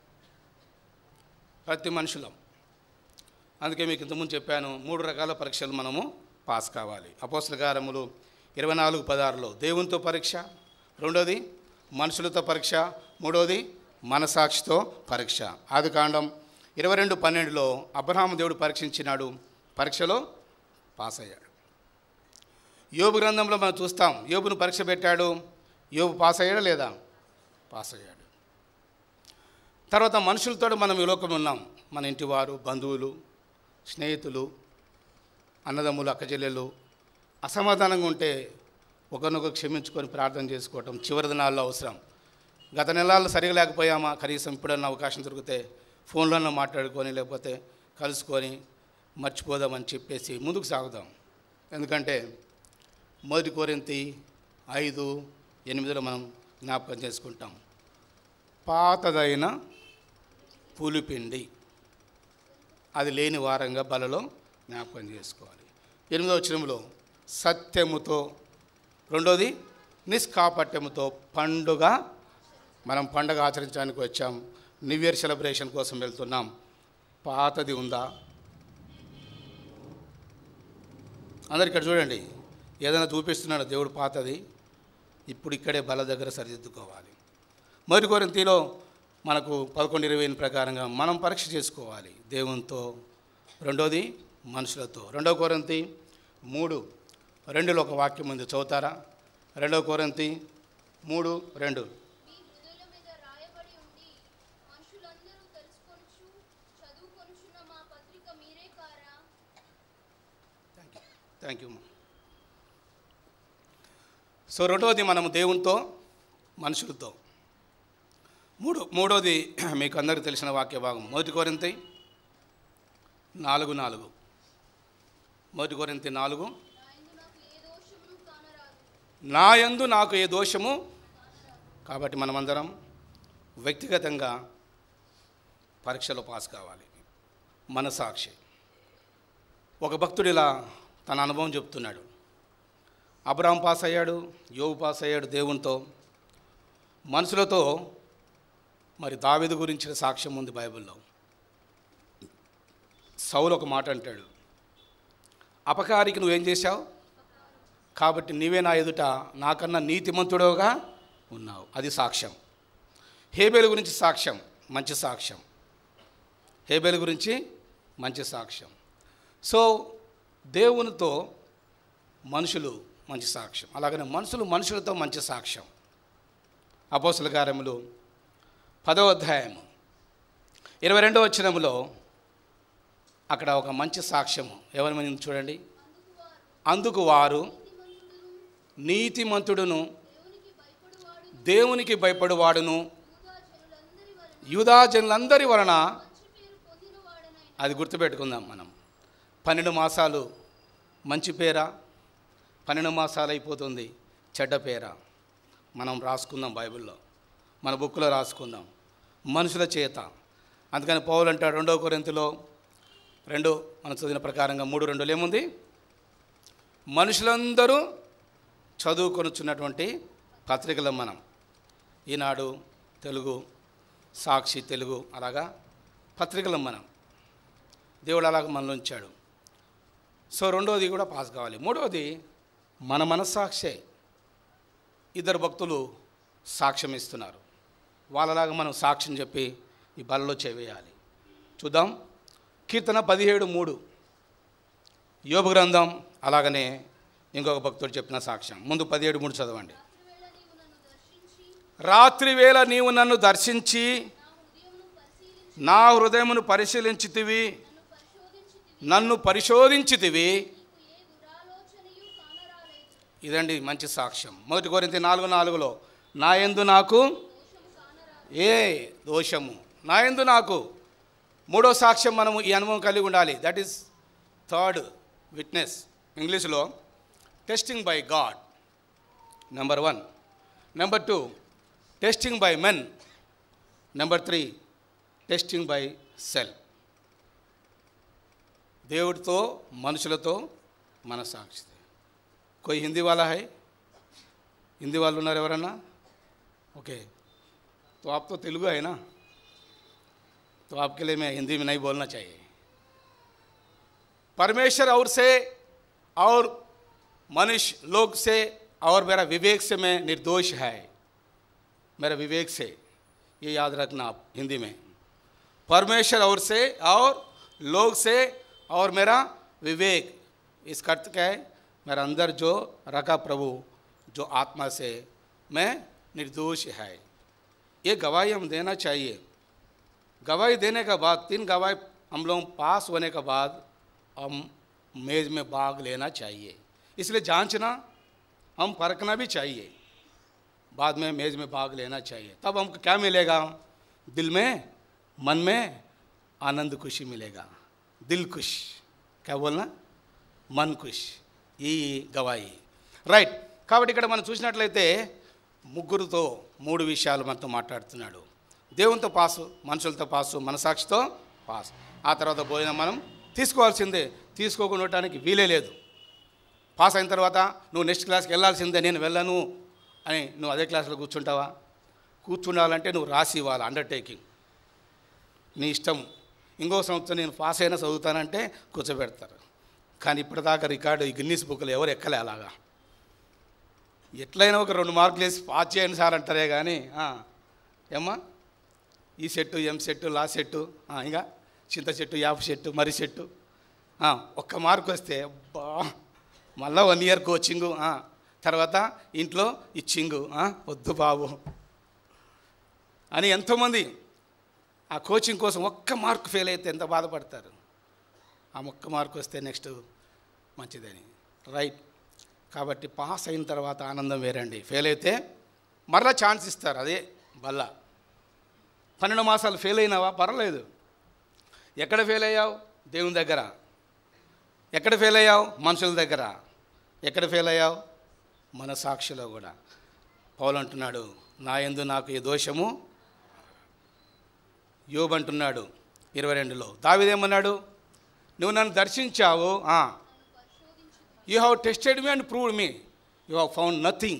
ప్రతి మనుషులం అందుకే మీకు ఇంతకుముందు చెప్పాను మూడు రకాల పరీక్షలు మనము పాస్ కావాలి అపోసల కారములు ఇరవై నాలుగు పదార్లో దేవునితో పరీక్ష రెండోది మనుషులతో పరీక్ష మూడోది మనసాక్షితో పరీక్ష ఆది కాండం ఇరవై రెండు పన్నెండులో అబ్రహాము దేవుడు పరీక్షించినాడు పరీక్షలో పాస్ అయ్యాడు యోబు గ్రంథంలో మనం చూస్తాం యోబును పరీక్ష పెట్టాడు యోబు పాస్ అయ్యాడా లేదా పాస్ అయ్యాడు తర్వాత మనుషులతో మనం ఈ లోకంలో ఉన్నాం మన ఇంటివారు బంధువులు స్నేహితులు అన్నదమ్ములు అక్కచెల్లెలు అసమాధానంగా ఉంటే ఒకరినొకరు క్షమించుకొని ప్రార్థన చేసుకోవటం చివరి దినాల్లో అవసరం గత నెలల్లో సరిగా లేకపోయామా కనీసం ఇప్పుడన్నా అవకాశం దొరికితే ఫోన్లోనే మాట్లాడుకొని లేకపోతే కలుసుకొని మర్చిపోదామని చెప్పేసి ముందుకు సాగుదాం ఎందుకంటే మొదటి కోరింతి ఐదు ఎనిమిదిలో మనం జ్ఞాపకం చేసుకుంటాం పాతదైన పులిపిండి అది లేని వారంగా బలలో జ్ఞాపకం చేసుకోవాలి ఎనిమిదవ వచనంలో సత్యముతో రెండోది నిష్కాపట్యముతో పండుగ మనం పండుగ ఆచరించడానికి వచ్చాం న్యూ ఇయర్ సెలబ్రేషన్ కోసం వెళ్తున్నాం పాతది ఉందా అందరు ఇక్కడ చూడండి ఏదైనా చూపిస్తున్నాడు దేవుడు పాతది ఇప్పుడు ఇక్కడే బల దగ్గర సరిదిద్దుకోవాలి మొదటి కొరింతిలో మనకు పదకొండు ఇరవై ఎనిమిది ప్రకారంగా మనం పరీక్ష చేసుకోవాలి దేవునితో రెండోది మనుషులతో రెండవ కొరంతి మూడు రెండులో ఒక వాక్యం ఉంది చదువుతారా రెండవ కొరంతి మూడు రెండు మీ హృదయుల మీద రాయబడి ఉండి మనుషులందరూ తెలుసుకొనుచు చదువుకొనుచున్న మా పత్రిక మీరే కారా థ్యాంక్ యూ సో రెండవది మనము దేవునితో మనుషులతో మూడు మూడోది మీకు అందరికీ తెలిసిన వాక్య భాగం మొదటి కొరింతి నాలుగు నాలుగు మొదటి కొరింతి నాలుగు నా యందు నాకు ఏ దోషమును నా యందు నాకు ఏ దోషము కానరాదు కాబట్టి మనమందరం వ్యక్తిగతంగా పరీక్షలో పాస్ కావాలి మన సాక్షి ఒక భక్తుడు ఇలా తన అనుభవం చెప్తున్నాడు అబ్రాహం పాస్ అయ్యాడు యోగు పాస్ అయ్యాడు దేవునితో మనుషులతో మరి దావీదు గురించిన సాక్ష్యం ఉంది బైబిల్లో సౌలు ఒక మాట అంటాడు అపకారికి నువ్వేం చేశావు కాబట్టి నీవే నా ఎదుట నాకన్నా నీతిమంతుడవుగా ఉన్నావు అది సాక్ష్యం హేబేలు గురించి సాక్ష్యం మంచి సాక్ష్యం హేబేలు గురించి మంచి సాక్ష్యం సో దేవునితో మనుషులు మంచి సాక్ష్యం అలాగనే మనుషులు మనుషులతో మంచి సాక్ష్యం అపోసల కార్యములు పదవ అధ్యాయము ఇరవై రెండవ వచనములో అక్కడ ఒక మంచి సాక్ష్యము ఎవరి మంది చూడండి అందుకు వారు నీతిమంతుడును దేవునికి భయపడువాడు దేవునికి భయపడువాడును యూదా జనులందరి వలన యూదా జనులందరి వలన మంచి పేరు పొందినవాడనైన అది గుర్తుపెట్టుకుందాం మనం పన్నెండు మాసాలు మంచి పేరా పన్నెండు మాసాలు అయిపోతుంది చెడ్డ పేరా మనం రాసుకుందాం బైబిల్లో మన బుక్లో రాసుకుందాం మనుషుల చేత అందుకని పౌలు అంటాడు రెండో కొరింతలో రెండు మనం చదివిన ప్రకారంగా మూడు రెండులో ఏముంది మనుషులందరూ చదువుకొనుచున్నటువంటి పత్రికలు మనం ఈనాడు తెలుగు సాక్షి తెలుగు అలాగా పత్రికలు మనం దేవుడు అలాగ మనలో ఉంచాడు సో రెండోది కూడా పాస్ కావాలి మూడవది మన మనస్సాక్షే ఇద్దరు భక్తులు సాక్ష్యం ఇస్తున్నారు వాళ్ళలాగా మనం సాక్ష్యం చెప్పి ఈ బలలో చేవేయాలి చూద్దాం కీర్తన పదిహేడు మూడు యోగ గ్రంథం అలాగనే ఇంకొక భక్తుడు చెప్పిన సాక్ష్యం ముందు పదిహేడు మూడు చదవండి రాత్రివేళ నీవు నన్ను దర్శించి రాత్రి వేళ నీవు నన్ను దర్శించి నా హృదయమును పరిశీలించి నా హృదయమును పరిశీలించితివి నన్ను పరిశోధించితివి నన్ను పరిశోధించితివి నీకు ఏ దురాలోచనయు కానరాలేదు ఇదండి మంచి సాక్ష్యం మొదటి కొరింత నాలుగు నాలుగులో నా యందు నాకు దోషము కానరాదు ఏ దోషము నా యందు నాకు మూడో సాక్ష్యం మనము ఈ అనుభవం కలిగి ఉండాలి దట్ ఈస్ థర్డ్ విట్నెస్ ఇంగ్లీష్లో testing by God number one number two testing by men number three testing by self దేవుడితో మనుషులతో మన సాక్షి कोई हिंदी वाला है हिंदी वाले उన్నారు ఎవరన్నా ओके तो आप तो तेलुगु है ना तो आपके लिए मैं हिंदी में नहीं बोलना चाहिए परमेश्वर और से और मनुष्य लोग से और मेरा विवेक से मैं निर्दोष है मेरा विवेक से ये याद रखना आप हिंदी में परमेश्वर और से और लोग से और मेरा विवेक इसका अर्थ क्या है मेरा अंदर जो रखा प्रभु जो आत्मा से मैं निर्दोष है ये गवाही हम देना चाहिए गवाही देने के बाद तीन गवाही हम लोग पास होने के बाद हम मेज में भाग लेना चाहिए इसलिए जांचना हम परखना भी चाहिए बाद में मेज में भाग लेना चाहिए तब हमको क्या मिलेगा दिल में मन में आनंद खुशी मिलेगा दिल खुश क्या बोलना मन खुश ఈ గవాయి రైట్ కాబట్టి ఇక్కడ మనం చూసినట్లయితే ముగ్గురుతో మూడు విషయాలు మనతో మాట్లాడుతున్నాడు దేవునితో పాసు మనుషులతో పాసు మనసాక్షితో పాస్ ఆ తర్వాత భోజనం మనం తీసుకోవాల్సిందే తీసుకోకుండా ఉండటానికి వీలే లేదు పాస్ అయిన తర్వాత నువ్వు నెక్స్ట్ క్లాస్కి వెళ్ళాల్సిందే నేను వెళ్ళను అని నువ్వు అదే క్లాస్లో కూర్చుంటావా కూర్చుండాలంటే నువ్వు రాసి ఇవ్వాలి అండర్టేకింగ్ నీ ఇష్టం ఇంకో సంవత్సరం నేను పాస్ అయినా చదువుతానంటే కూర్చోబెడతారు కానీ ఇప్పటిదాకా రికార్డు ఈ గిన్నీస్ బుక్లు ఎవరు ఎక్కలే అలాగా ఎట్లయినా ఒక రెండు మార్కులు వేసి పాస్ చేయండి సార్ అంటారే కానీ ఆ, ఏమ్మా ఈ సెట్టు ఎం సెట్టు లా సెట్టు ఆ, ఇంకా చింత చెట్టు యాప చెట్టు మర్రి చెట్టు ఆ, ఒక్క మార్క్ వస్తే అబ్బా మళ్ళా వన్ ఇయర్ కోచింగు ఆ, తర్వాత ఇంట్లో ఇచ్చింగు ఆ, వద్దు బాబు అని ఎంతోమంది ఆ కోచింగ్ కోసం ఒక్క మార్క్ ఫెయిల్ అయితే ఎంత బాధపడతారు ఆ ఒక్క మార్క్ వస్తే నెక్స్ట్ మంచిదని రైట్ కాబట్టి పాస్ అయిన తర్వాత ఆనందం వేరండి ఫెయిల్ అయితే మరలా ఛాన్స్ ఇస్తారు అదే బల్ల పన్నెండు మాసాలు ఫెయిల్ అయినావా పర్వాలేదు ఎక్కడ ఫెయిల్ అయ్యావు దేవుని దగ్గర ఎక్కడ ఫెయిల్ అయ్యావు మనుషుల దగ్గర ఎక్కడ ఫెయిల్ అయ్యావు మన సాక్షిలో కూడా పౌలు అంటున్నాడు నా యందు నాకు ఈ దోషము యోబు అంటున్నాడు ఇరవై రెండులో దావిదేమన్నాడు నువ్వు నన్ను దర్శించావు you have tested me and proved me you have found nothing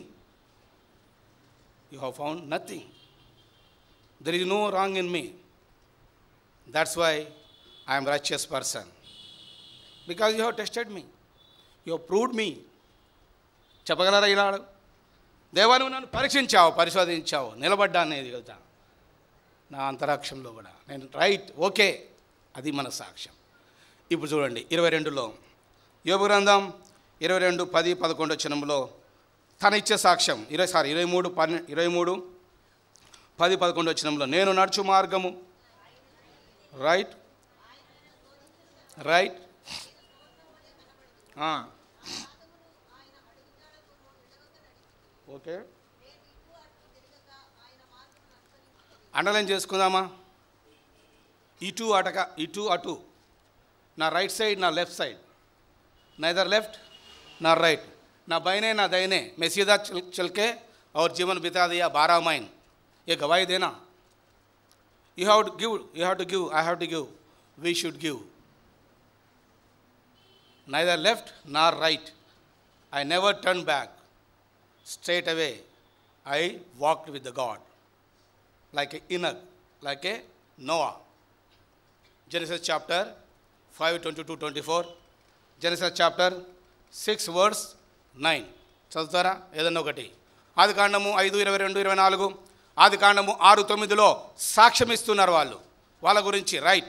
you have found nothing there is no wrong in me that's why I'm righteous person because you have tested me you have proved me చెప్పగలరా ఈనాడు దేవా నువ్వు నన్ను పరీక్షించావు పరిశోధించావు నిలబడ్డాను ఎదుగుతా నా అంతరాక్షంలో కూడా నేను right okay అది మన సాక్ష్యం ఇప్పుడు చూడండి ఇరవై రెండులో యోగ గ్రంథం ఇరవై రెండు పది పదకొండు వచ్చినంలో తన ఇచ్చే సాక్ష్యం ఇరవై సారీ ఇరవై మూడు పన్నె ఇరవై మూడు పది పదకొండు వచ్చినంలో నేను నడుచు మార్గము రైట్ రైట్ ఓకే అండర్లైన్ చేసుకుందామా ఇటు అటక ఇటు అటు నా రైట్ సైడ్ నా లెఫ్ట్ సైడ్ నైదర్ లెफ्ट ना राइट ना बाइने ना दाहिने मैं सीधा चल, चल के और जीवन बिता दिया बारह माइन ये गवाही देना you have to give you have to give I have to give we should give neither left nor right i never turned back straight away i walked with the god like a Enoch, like a Noah. Genesis chapter 5, 22, 24. Genesis chapter 6, verse 9. చదువుతారా ఏదన్నా ఒకటి ఆది కాండము ఐదు ఇరవై రెండు ఇరవై నాలుగు ఆది కాండము ఆరు తొమ్మిదిలో సాక్ష్యం ఇస్తున్నారు వాళ్ళు వాళ్ళ గురించి రైట్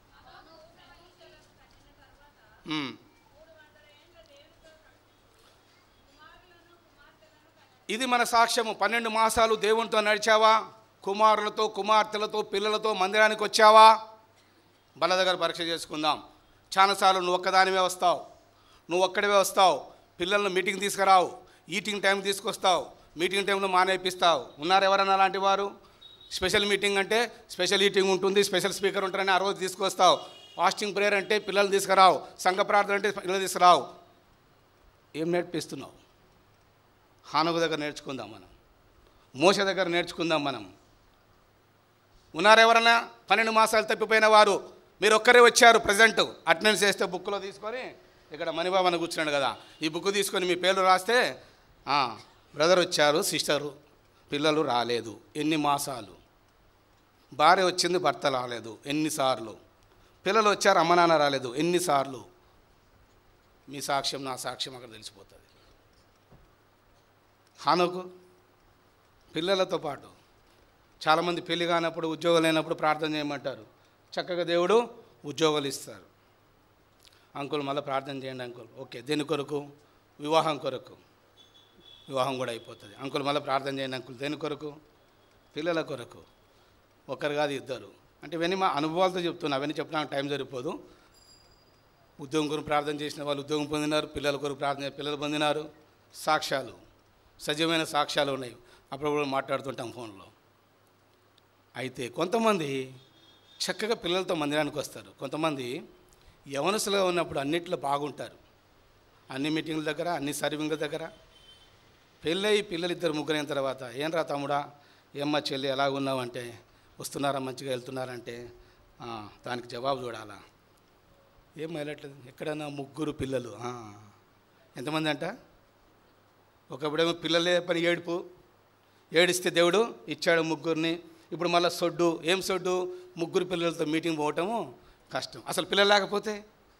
ఇది మన సాక్ష్యము పన్నెండు మాసాలు దేవునితో నడిచావా కుమారులతో కుమార్తెలతో పిల్లలతో మందిరానికి వచ్చావా బల దగ్గర పరీక్ష చేసుకుందాం చాలాసార్లు నువ్వు ఒక్కదానివే వస్తావు నువ్వు ఒక్కడివే వస్తావు పిల్లలను మీటింగ్ తీసుకురావు ఈటింగ్ టైం తీసుకొస్తావు మీటింగ్ టైంలో మానేపిస్తావు ఉన్నారు ఎవరన్నా అలాంటి వారు స్పెషల్ మీటింగ్ అంటే స్పెషల్ ఈటింగ్ ఉంటుంది స్పెషల్ స్పీకర్ ఉంటారని ఆ రోజు తీసుకొస్తావు ఫాస్టింగ్ ప్రేయర్ అంటే పిల్లలు తీసుకురావు సంఘ ప్రార్థన అంటే పిల్లలు తీసుకురావు ఏం నేర్పిస్తున్నావు హానుగు దగ్గర నేర్చుకుందాం మనం మోస దగ్గర నేర్చుకుందాం మనం ఉన్నారు ఎవరన్నా పన్నెండు మాసాలు తప్పిపోయిన వారు మీరు ఒక్కరే వచ్చారు ప్రజెంట్ అటెండెన్స్ చేస్తే బుక్లో తీసుకొని ఇక్కడ మణిబాబు అని కూర్చున్నాడు కదా ఈ బుక్ తీసుకొని మీ పేర్లు రాస్తే "ఆ, బ్రదర్ వచ్చారు సిస్టరు పిల్లలు రాలేదు ఎన్ని మాసాలు భార్య వచ్చింది భర్త రాలేదు ఎన్నిసార్లు పిల్లలు వచ్చారు అమ్మ నాన్న రాలేదు ఎన్నిసార్లు మీ సాక్ష్యం నా సాక్ష్యం అక్కడ తెలిసిపోతుంది హానుకు పిల్లలతో పాటు చాలామంది పెళ్లి కానప్పుడు ఉద్యోగం లేనప్పుడు ప్రార్థన చేయమంటారు చక్కగా దేవుడు ఉద్యోగాలు ఇస్తారు అంకుల్ మళ్ళీ ప్రార్థన చేయండి అంకుల్ ఓకే దేని కొరకు వివాహం కొరకు వివాహం కూడా అయిపోతుంది అంకుల్ మళ్ళీ ప్రార్థన చేయండి అంకుల్ దేని కొరకు పిల్లల కొరకు ఒకరు కాదు ఇద్దరు అంటే ఇవన్నీ మా అనుభవాలతో చెప్తున్నా అవన్నీ చెప్పడానికి టైం సరిపోదు ఉద్యోగం కొరకు ప్రార్థన చేసిన వాళ్ళు ఉద్యోగం పొందినారు పిల్లల కొరకు ప్రార్థన చేసిన పిల్లలు పొందినారు సాక్ష్యాలు సజీవమైన సాక్ష్యాలు ఉన్నాయి అప్పుడప్పుడు మాట్లాడుతుంటాం ఫోన్లో అయితే కొంతమంది చక్కగా పిల్లలతో మందిరానికి వస్తారు కొంతమంది యవనసులుగా ఉన్నప్పుడు అన్నిట్లో బాగుంటారు అన్ని మీటింగ్ల దగ్గర అన్ని సర్వింగ్ల దగ్గర పెళ్ళయి పిల్లలు ఇద్దరు ముగ్గురైన తర్వాత ఏం రా తమ్ముడా ఏమ్మా చెల్లి ఎలా ఉన్నావంటే వస్తున్నారా మంచిగా వెళ్తున్నారంటే "ఆ, దానికి జవాబు చూడాలా ఏం వెళ్ళట్లేదు ఎక్కడైనా ముగ్గురు పిల్లలు "ఆ." ఎంతమంది అంట ఒకప్పుడేమో పిల్లలే పని ఏడుపు ఏడిస్తే దేవుడు ఇచ్చాడు ముగ్గురిని ఇప్పుడు మళ్ళీ సొడ్డు ఏం సొడ్డు ముగ్గురు పిల్లలతో మీటింగ్ పోవటము కష్టం అసలు పిల్లలు లేకపోతే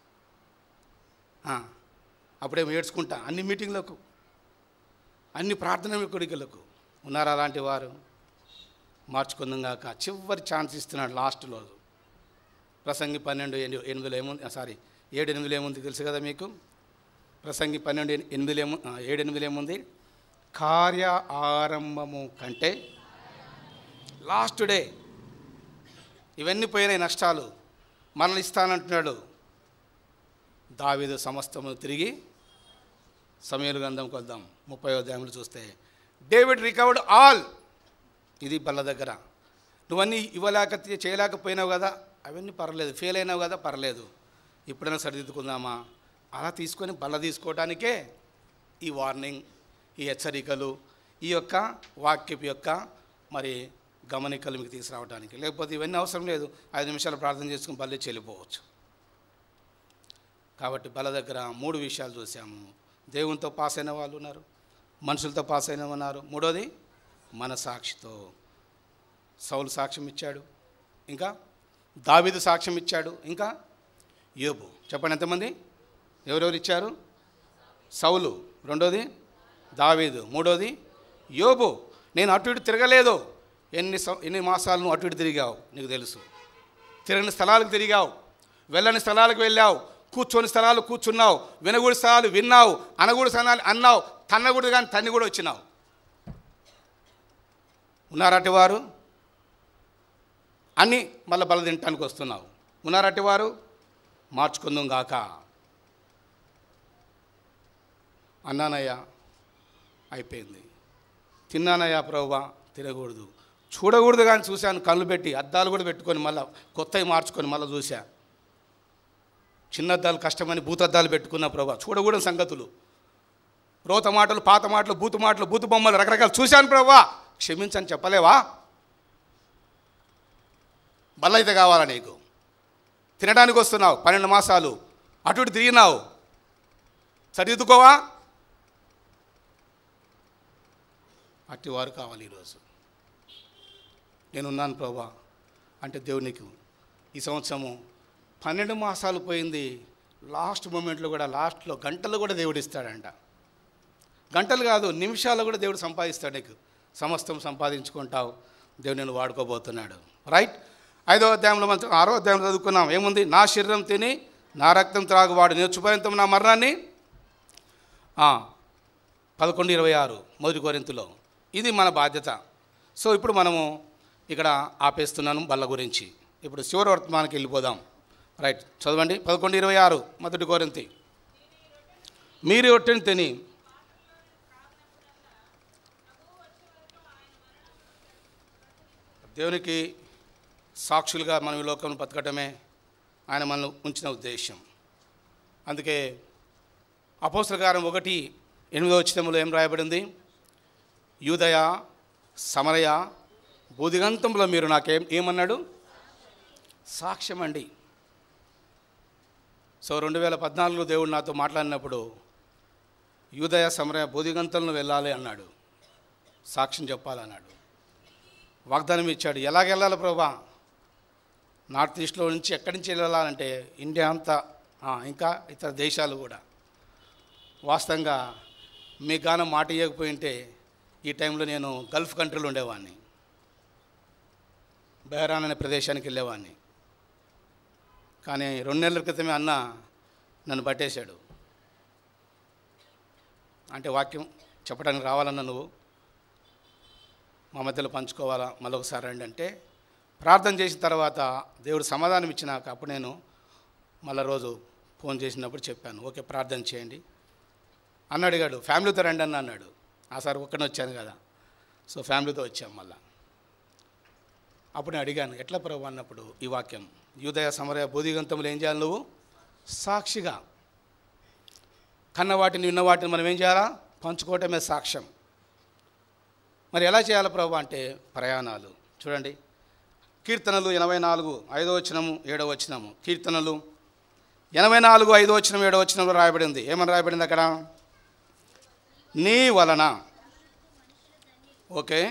ఆ, అప్పుడేమో ఏడ్చుకుంటా అన్ని మీటింగ్లకు అన్ని ప్రార్థన కొడుకులకు ఉన్నారు అలాంటి వారు మార్చుకుందాం కాక చివరి ఛాన్స్ ఇస్తున్నాడు లాస్ట్ రోజు ప్రసంగి పన్నెండు ఎని- ఎనిమిదిలో ఏముంది సారీ ఏడు ఎనిమిదిలో ఏముంది తెలుసు కదా మీకు ప్రసంగి పన్నెండు ఎని- ఎనిమిదిలో ఏము ఆ, ఏడు ఎనిమిదిలో ఏముంది కార్య ఆరంభము కంటే లాస్ట్ డే ఇవన్నీ పోయినాయి నష్టాలు మనల్ని ఇస్తానంటున్నాడు దావీదు సమస్తము తిరిగి సమయలు గంధంకి వద్దాం ముప్పై అధ్యాయంలో చూస్తే డేవిడ్ రికవర్డ్ ఆల్ ఇది బల్ల దగ్గర నువ్వన్నీ ఇవ్వలేక చేయలేకపోయినావు కదా అవన్నీ పర్లేదు ఫెయిల్ అయినావు కదా పర్లేదు ఇప్పుడైనా సరిదిద్దుకుందామా అలా తీసుకొని బల్ల తీసుకోవడానికే ఈ వార్నింగ్ ఈ హెచ్చరికలు ఈ యొక్క వాక్యపు యొక్క మరి గమనికలు మీకు తీసుకురావడానికి లేకపోతే ఇవన్నీ అవసరం లేదు ఐదు నిమిషాలు ప్రార్థన చేసుకుని బల్లే చెల్లిపోవచ్చు కాబట్టి బల దగ్గర మూడు విషయాలు చూసాము దేవునితో పాస్ అయిన వాళ్ళు ఉన్నారు మనుషులతో పాస్ అయిన ఉన్నారు మూడోది మన సాక్షితో సౌలు సాక్ష్యం ఇచ్చాడు ఇంకా దావీదు సాక్ష్యం ఇచ్చాడు ఇంకా యోబు చెప్పండి ఎంతమంది ఎవరెవరు ఇచ్చారు సౌలు రెండోది దావీదు మూడోది యోబు నేను అటు ఇటు తిరగలేదు ఎన్ని సం- ఎన్ని మాసాలు నువ్వు అటు ఇటు తిరిగావు నీకు తెలుసు తిరగని స్థలాలకు తిరిగావు వెళ్ళని స్థలాలకు వెళ్ళావు కూర్చొని స్థలాలు కూర్చున్నావు వినగూడి స్థలాలు విన్నావు అనగూడి స్థలాలు అన్నావు తన్నగూడు కానీ తన్ని కూడా వచ్చినావు ఉన్నారటి వారు అన్నీ మళ్ళీ బల తినటానికి వస్తున్నావు ఉన్నారటి వారు మార్చుకుందాం గాక అన్నానయ్యా అయిపోయింది తిన్నానయ్యా ప్రభా తినకూడదు చూడకూడదు కానీ చూశాను కళ్ళు పెట్టి అద్దాలు కూడా పెట్టుకొని మళ్ళీ కొత్తవి మార్చుకొని మళ్ళీ చూశా చిన్న అద్దాలు కష్టమని భూతద్దాలు పెట్టుకున్న ప్రభా చూడకూడని సంగతులు రోత మాటలు పాత మాటలు బూతు మాటలు బూతు బొమ్మలు రకరకాలు చూశాను ప్రభా క్షమించని చెప్పలేవా బల్ల అయితే కావాలా నీకు తినడానికి వస్తున్నావు పన్నెండు మాసాలు అటు ఇటు తిరిగినావు సరిదిద్దుకోవా అట్టి వారు కావాలి ఈరోజు నేనున్నాను ప్రభా అంటే దేవునికి ఈ సంవత్సరము పన్నెండు మాసాలు పోయింది లాస్ట్ మూమెంట్లో కూడా లాస్ట్లో గంటలు కూడా దేవుడు ఇస్తాడంట గంటలు కాదు నిమిషాలు కూడా దేవుడు సంపాదిస్తాడు నీకు సమస్తం సంపాదించుకుంటావు దేవుడు నేను వాడుకోబోతున్నాడు రైట్ ఐదో అధ్యాయంలో మనం ఆరో అధ్యాయంలో చదువుకున్నాం ఏముంది నా శరీరం తిని నా రక్తం త్రాగువాడు నేర్చుపర్యంతం నా మరణాన్ని ఆ, పదకొండు ఇరవై ఆరు మొదటి కోరింతలో ఇది మన బాధ్యత సో ఇప్పుడు మనము ఇక్కడ ఆపేస్తున్నాను బల్ల గురించి ఇప్పుడు శివర వర్తమానికి వెళ్ళిపోదాం రైట్ చదవండి పదకొండు ఇరవై ఆరు మొదటి కోరింతి మీరు ఒట్టిని తిని దేవునికి సాక్షులుగా మనం ఈ లోకంలో బతకటమే ఆయన మనల్ని ఉంచిన ఉద్దేశం అందుకే అపోస్తలకారం ఒకటి ఎనిమిదో వచ్చినములో ఏం రాయబడింది యూదయ సమరయ బోధిగంతంలో మీరు నాకేం ఏమన్నాడు సాక్ష్యం అండి సో రెండు వేల పద్నాలుగులో దేవుడు నాతో మాట్లాడినప్పుడు యూదయ సమరయ బోధిగంతంలో వెళ్ళాలి అన్నాడు సాక్ష్యం చెప్పాలన్నాడు వాగ్దానం ఇచ్చాడు ఎలాగ వెళ్ళాలి ప్రభా నార్త్ ఈస్ట్లో నుంచి ఎక్కడి నుంచి వెళ్ళాలంటే ఇండియా అంతా ఆ, ఇంకా ఇతర దేశాలు కూడా వాస్తవంగా మీ గానం మాట ఇవ్వకపోయింటే ఈ టైంలో నేను గల్ఫ్ కంట్రీలో ఉండేవాడిని బెహరాన్ అనే ప్రదేశానికి వెళ్ళేవాడిని కానీ రెండు నెలల క్రితమే అన్న నన్ను పట్టేశాడు అంటే వాక్యం చెప్పడానికి రావాలన్న నువ్వు మా మధ్యలో పంచుకోవాలా మరొకసారి రండి అంటే ప్రార్థన చేసిన తర్వాత దేవుడు సమాధానం ఇచ్చినాక అప్పుడు నేను మళ్ళా రోజు ఫోన్ చేసినప్పుడు చెప్పాను ఓకే ప్రార్థన చేయండి అన్న అడిగాడు ఫ్యామిలీతో రండి అన్న అన్నాడు ఆ సార్ ఒక్కనే వచ్చాను కదా సో ఫ్యామిలీతో వచ్చాం మళ్ళా అప్పుడు నేను అడిగాను ఎట్లా ప్రభు అన్నప్పుడు ఈ వాక్యం యూదయ సమరయ బోధిగంతములు ఏం చేయాలి నువ్వు సాక్షిగా కన్న వాటిని విన్న వాటిని మనం ఏం చేయాలా పంచుకోవటమే సాక్ష్యం మరి ఎలా చేయాలి ప్రభు అంటే ప్రయాణాలు చూడండి కీర్తనలు ఎనభై నాలుగు ఐదో వచనము ఏడో వచనము కీర్తనలు ఎనభై నాలుగు ఐదో వచనం ఏడో వచనంలో రాయబడింది ఏమని రాయబడింది అక్కడ నీ వలన ఓకే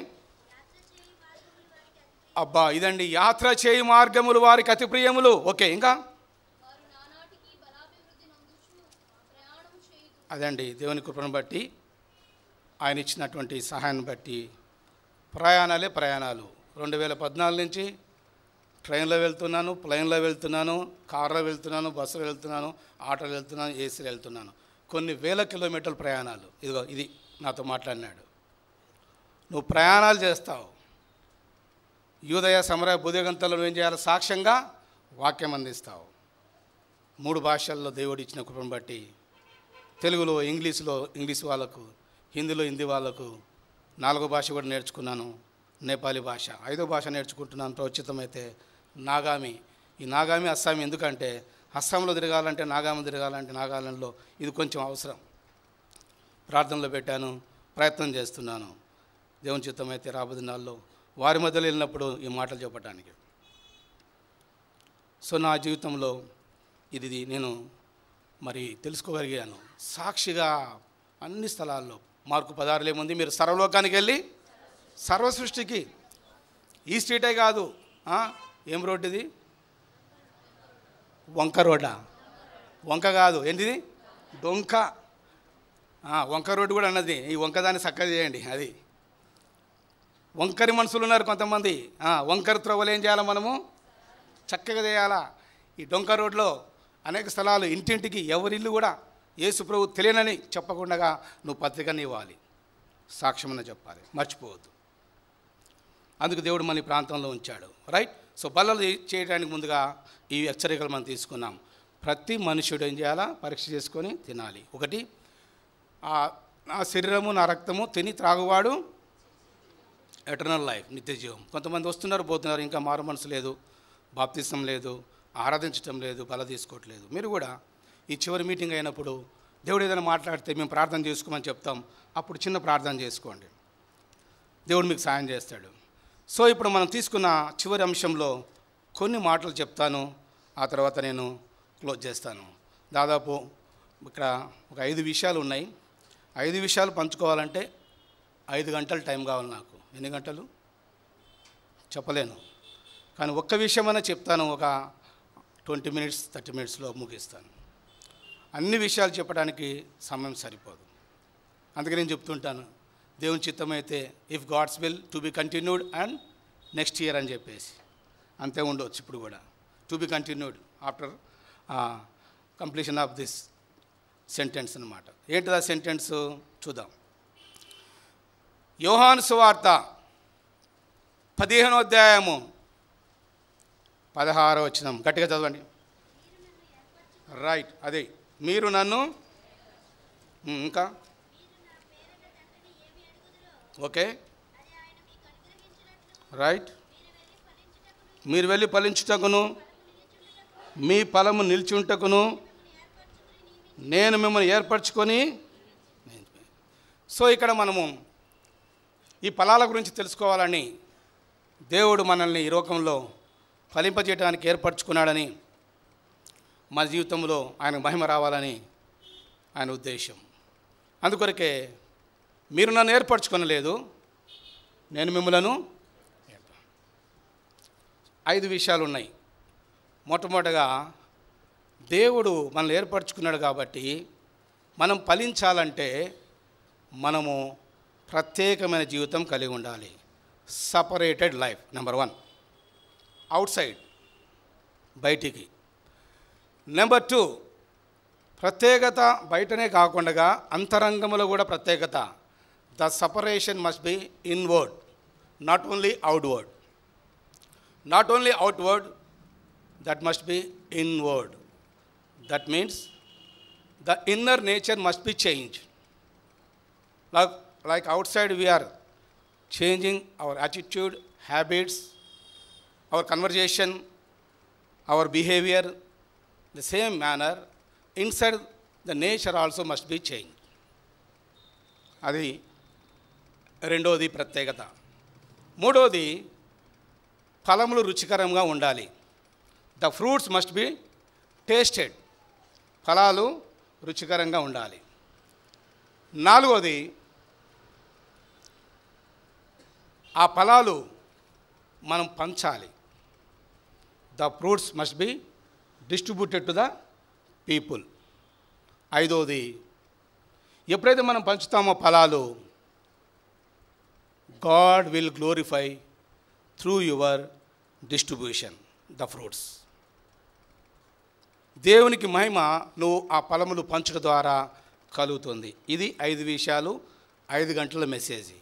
అబ్బా ఇదండి యాత్ర చేయి మార్గములు వారికి అతి ప్రియములు ఓకే ఇంకా వారు నానాటికి బలాభివృద్ధి నొందుచు ప్రయాణం చేయుదు అదండి దేవుని కృపను బట్టి ఆయన ఇచ్చినటువంటి సహాయాన్ని బట్టి ప్రయాణాలే ప్రయాణాలు రెండు వేల పద్నాలుగు నుంచి ట్రైన్లో వెళ్తున్నాను ప్లేన్లో వెళ్తున్నాను కార్లో వెళ్తున్నాను బస్సులో వెళ్తున్నాను ఆటోలో వెళ్తున్నాను ఏసీలో వెళ్తున్నాను కొన్ని వేల కిలోమీటర్ల ప్రయాణాలు ఇదిగో ఇది నాతో మాట్లాడినాడు నువ్వు ప్రయాణాలు చేస్తావు యూదయ సమర బుధగంతలో నువ్వు ఏం చేయాలి సాక్ష్యంగా వాక్యం అందిస్తావు మూడు భాషల్లో దేవుడు ఇచ్చిన కృపను బట్టి తెలుగులో ఇంగ్లీష్లో ఇంగ్లీష్ వాళ్ళకు హిందీలో హిందీ వాళ్ళకు నాలుగో భాష కూడా నేర్చుకున్నాను నేపాలీ భాష ఐదో భాష నేర్చుకుంటున్నాను ప్రోచితమైతే నాగామి ఈ నాగామి అస్సామి ఎందుకంటే అస్సాంలో తిరగాలంటే నాగామి తిరగాలంటే నాగాలాండ్లో ఇది కొంచెం అవసరం ప్రార్థనలో పెట్టాను ప్రయత్నం చేస్తున్నాను దేవుని చిత్తమైతే రాబోయే నాల్లో వారి మధ్యలో వెళ్ళినప్పుడు ఈ మాటలు చెప్పడానికి సో నా జీవితంలో ఇది నేను మరి తెలుసుకోగలిగాను సాక్షిగా అన్ని స్థలాల్లో మార్కు పదార్లు ఏముంది మీరు సర్వలోకానికి వెళ్ళి సర్వ సృష్టికి ఈ స్ట్రీటే కాదు ఆ, ఏం రోడ్ ఇది వంక రోడ్డా వంక కాదు ఏంటిది డొంక ఆ, వంక రోడ్డు కూడా అన్నది ఈ వంక దాన్ని చక్కగా చేయండి అది వంకరి మనుషులు ఉన్నారు కొంతమంది ఆ, వంకర త్రోవలు ఏం చేయాలి మనము చక్కగా చేయాలా ఈ డొంక రోడ్లో అనేక స్థలాలు ఇంటింటికి ఎవరిల్లు కూడా యేసు ప్రభు తెలియనని చెప్పకుండా నువ్వు పత్రికని ఇవ్వాలి సాక్ష్యమని చెప్పాలి మర్చిపోవద్దు అందుకు దేవుడు మన ఈ ప్రాంతంలో ఉంచాడు రైట్ సో బల్లలు చేయడానికి ముందుగా ఈ హెచ్చరికలు మనం తీసుకున్నాం ప్రతి మనుషుడు ఏం చేయాలా పరీక్ష చేసుకొని తినాలి ఒకటి ఆ నా శరీరము నా రక్తము తిని త్రాగువాడు ఎటర్నల్ లైఫ్ నిత్య జీవం కొంతమంది వస్తున్నారు పోతున్నారు ఇంకా మారు మనసు లేదు బాప్తిసం లేదు ఆరాధించటం లేదు బల తీసుకోవట్లేదు మీరు కూడా ఈ చివరి మీటింగ్ అయినప్పుడు దేవుడు ఏదైనా మాట్లాడితే మేము ప్రార్థన చేసుకోమని చెప్తాం అప్పుడు చిన్న ప్రార్థన చేసుకోండి దేవుడు మీకు సాయం చేస్తాడు సో ఇప్పుడు మనం తీసుకున్న చివరి అంశంలో కొన్ని మాటలు చెప్తాను ఆ తర్వాత నేను క్లోజ్ చేస్తాను దాదాపు ఇక్కడ ఒక ఐదు విషయాలు ఉన్నాయి ఐదు విషయాలు పంచుకోవాలంటే ఐదు గంటలు టైం కావాలి నాకు ఎన్ని గంటలు చెప్పలేను కానీ ఒక్క విషయమైనా చెప్తాను ఒక ట్వంటీ మినిట్స్ థర్టీ మినిట్స్లో ముగిస్తాను అన్ని విషయాలు చెప్పడానికి సమయం సరిపోదు అందుకే నేను చెప్తుంటాను దేవుని చిత్తమైతే if God's will to be continued and next year అని చెప్పేసి అంతే ఉండవచ్చు ఇప్పుడు కూడా to be continued after completion of this sentence అనమాట ఏంటిదా సెంటెన్స్ చూద్దాం యోహాను సువార్త పదిహేనో అధ్యాయము పదహారో వచ్చినాం గట్టిగా చదవండి రైట్ అదే మీరు నన్ను ఉమ్, ఇంకా ఓకే రైట్ మీరు వెళ్ళి ఫలించుటకును మీ ఫలము నిల్చుంటకును నేను మిమ్మల్ని ఏర్పరచుకొని సో ఇక్కడ మనము ఈ ఫలాల గురించి తెలుసుకోవాలని దేవుడు మనల్ని ఈ లోకంలో ఫలింపజేయడానికి ఏర్పరచుకున్నాడని మన జీవితంలో ఆయన మహిమ రావాలని ఆయన ఉద్దేశం అందుకొరకే మీరు నన్ను ఏర్పరచుకొనలేదు నేను మిమ్మలను ఏర్ప- ఐదు విషయాలు ఉన్నాయి మొట్టమొదటగా దేవుడు మనల్ని ఏర్పరచుకున్నాడు కాబట్టి మనం ఫలించాలంటే మనము ప్రత్యేకమైన జీవితం కలిగి ఉండాలి separated life number one outside బయటికి నెంబర్ టూ ప్రత్యేకత బయటనే కాకుండా అంతరంగంలో కూడా ప్రత్యేకత the separation must be inward not only outward not only outward that must be inward that means the inner nature must be change like like outside we are changing our attitude habits our conversation our behavior the same manner inside the nature also must be changed అది రెండోది ప్రత్యేకత మూడోది ఫలములు రుచికరంగా ఉండాలి the fruits must be tasted ఫలాలు రుచికరంగా ఉండాలి నాలుగోది ఆ ఫలాలు మనం పంచాలి the fruits must be distributed to the people ఐదోది ఎప్పుడైతే మనం పంచుతామో ఫలాలు God will glorify through your distribution the fruits దేవునికి మహిమ నువ్వు ఆ ఫలములు పంచడం ద్వారా కలుగుతుంది ఇది ఐదు విషయాలు ఐదు గంటల మెసేజ్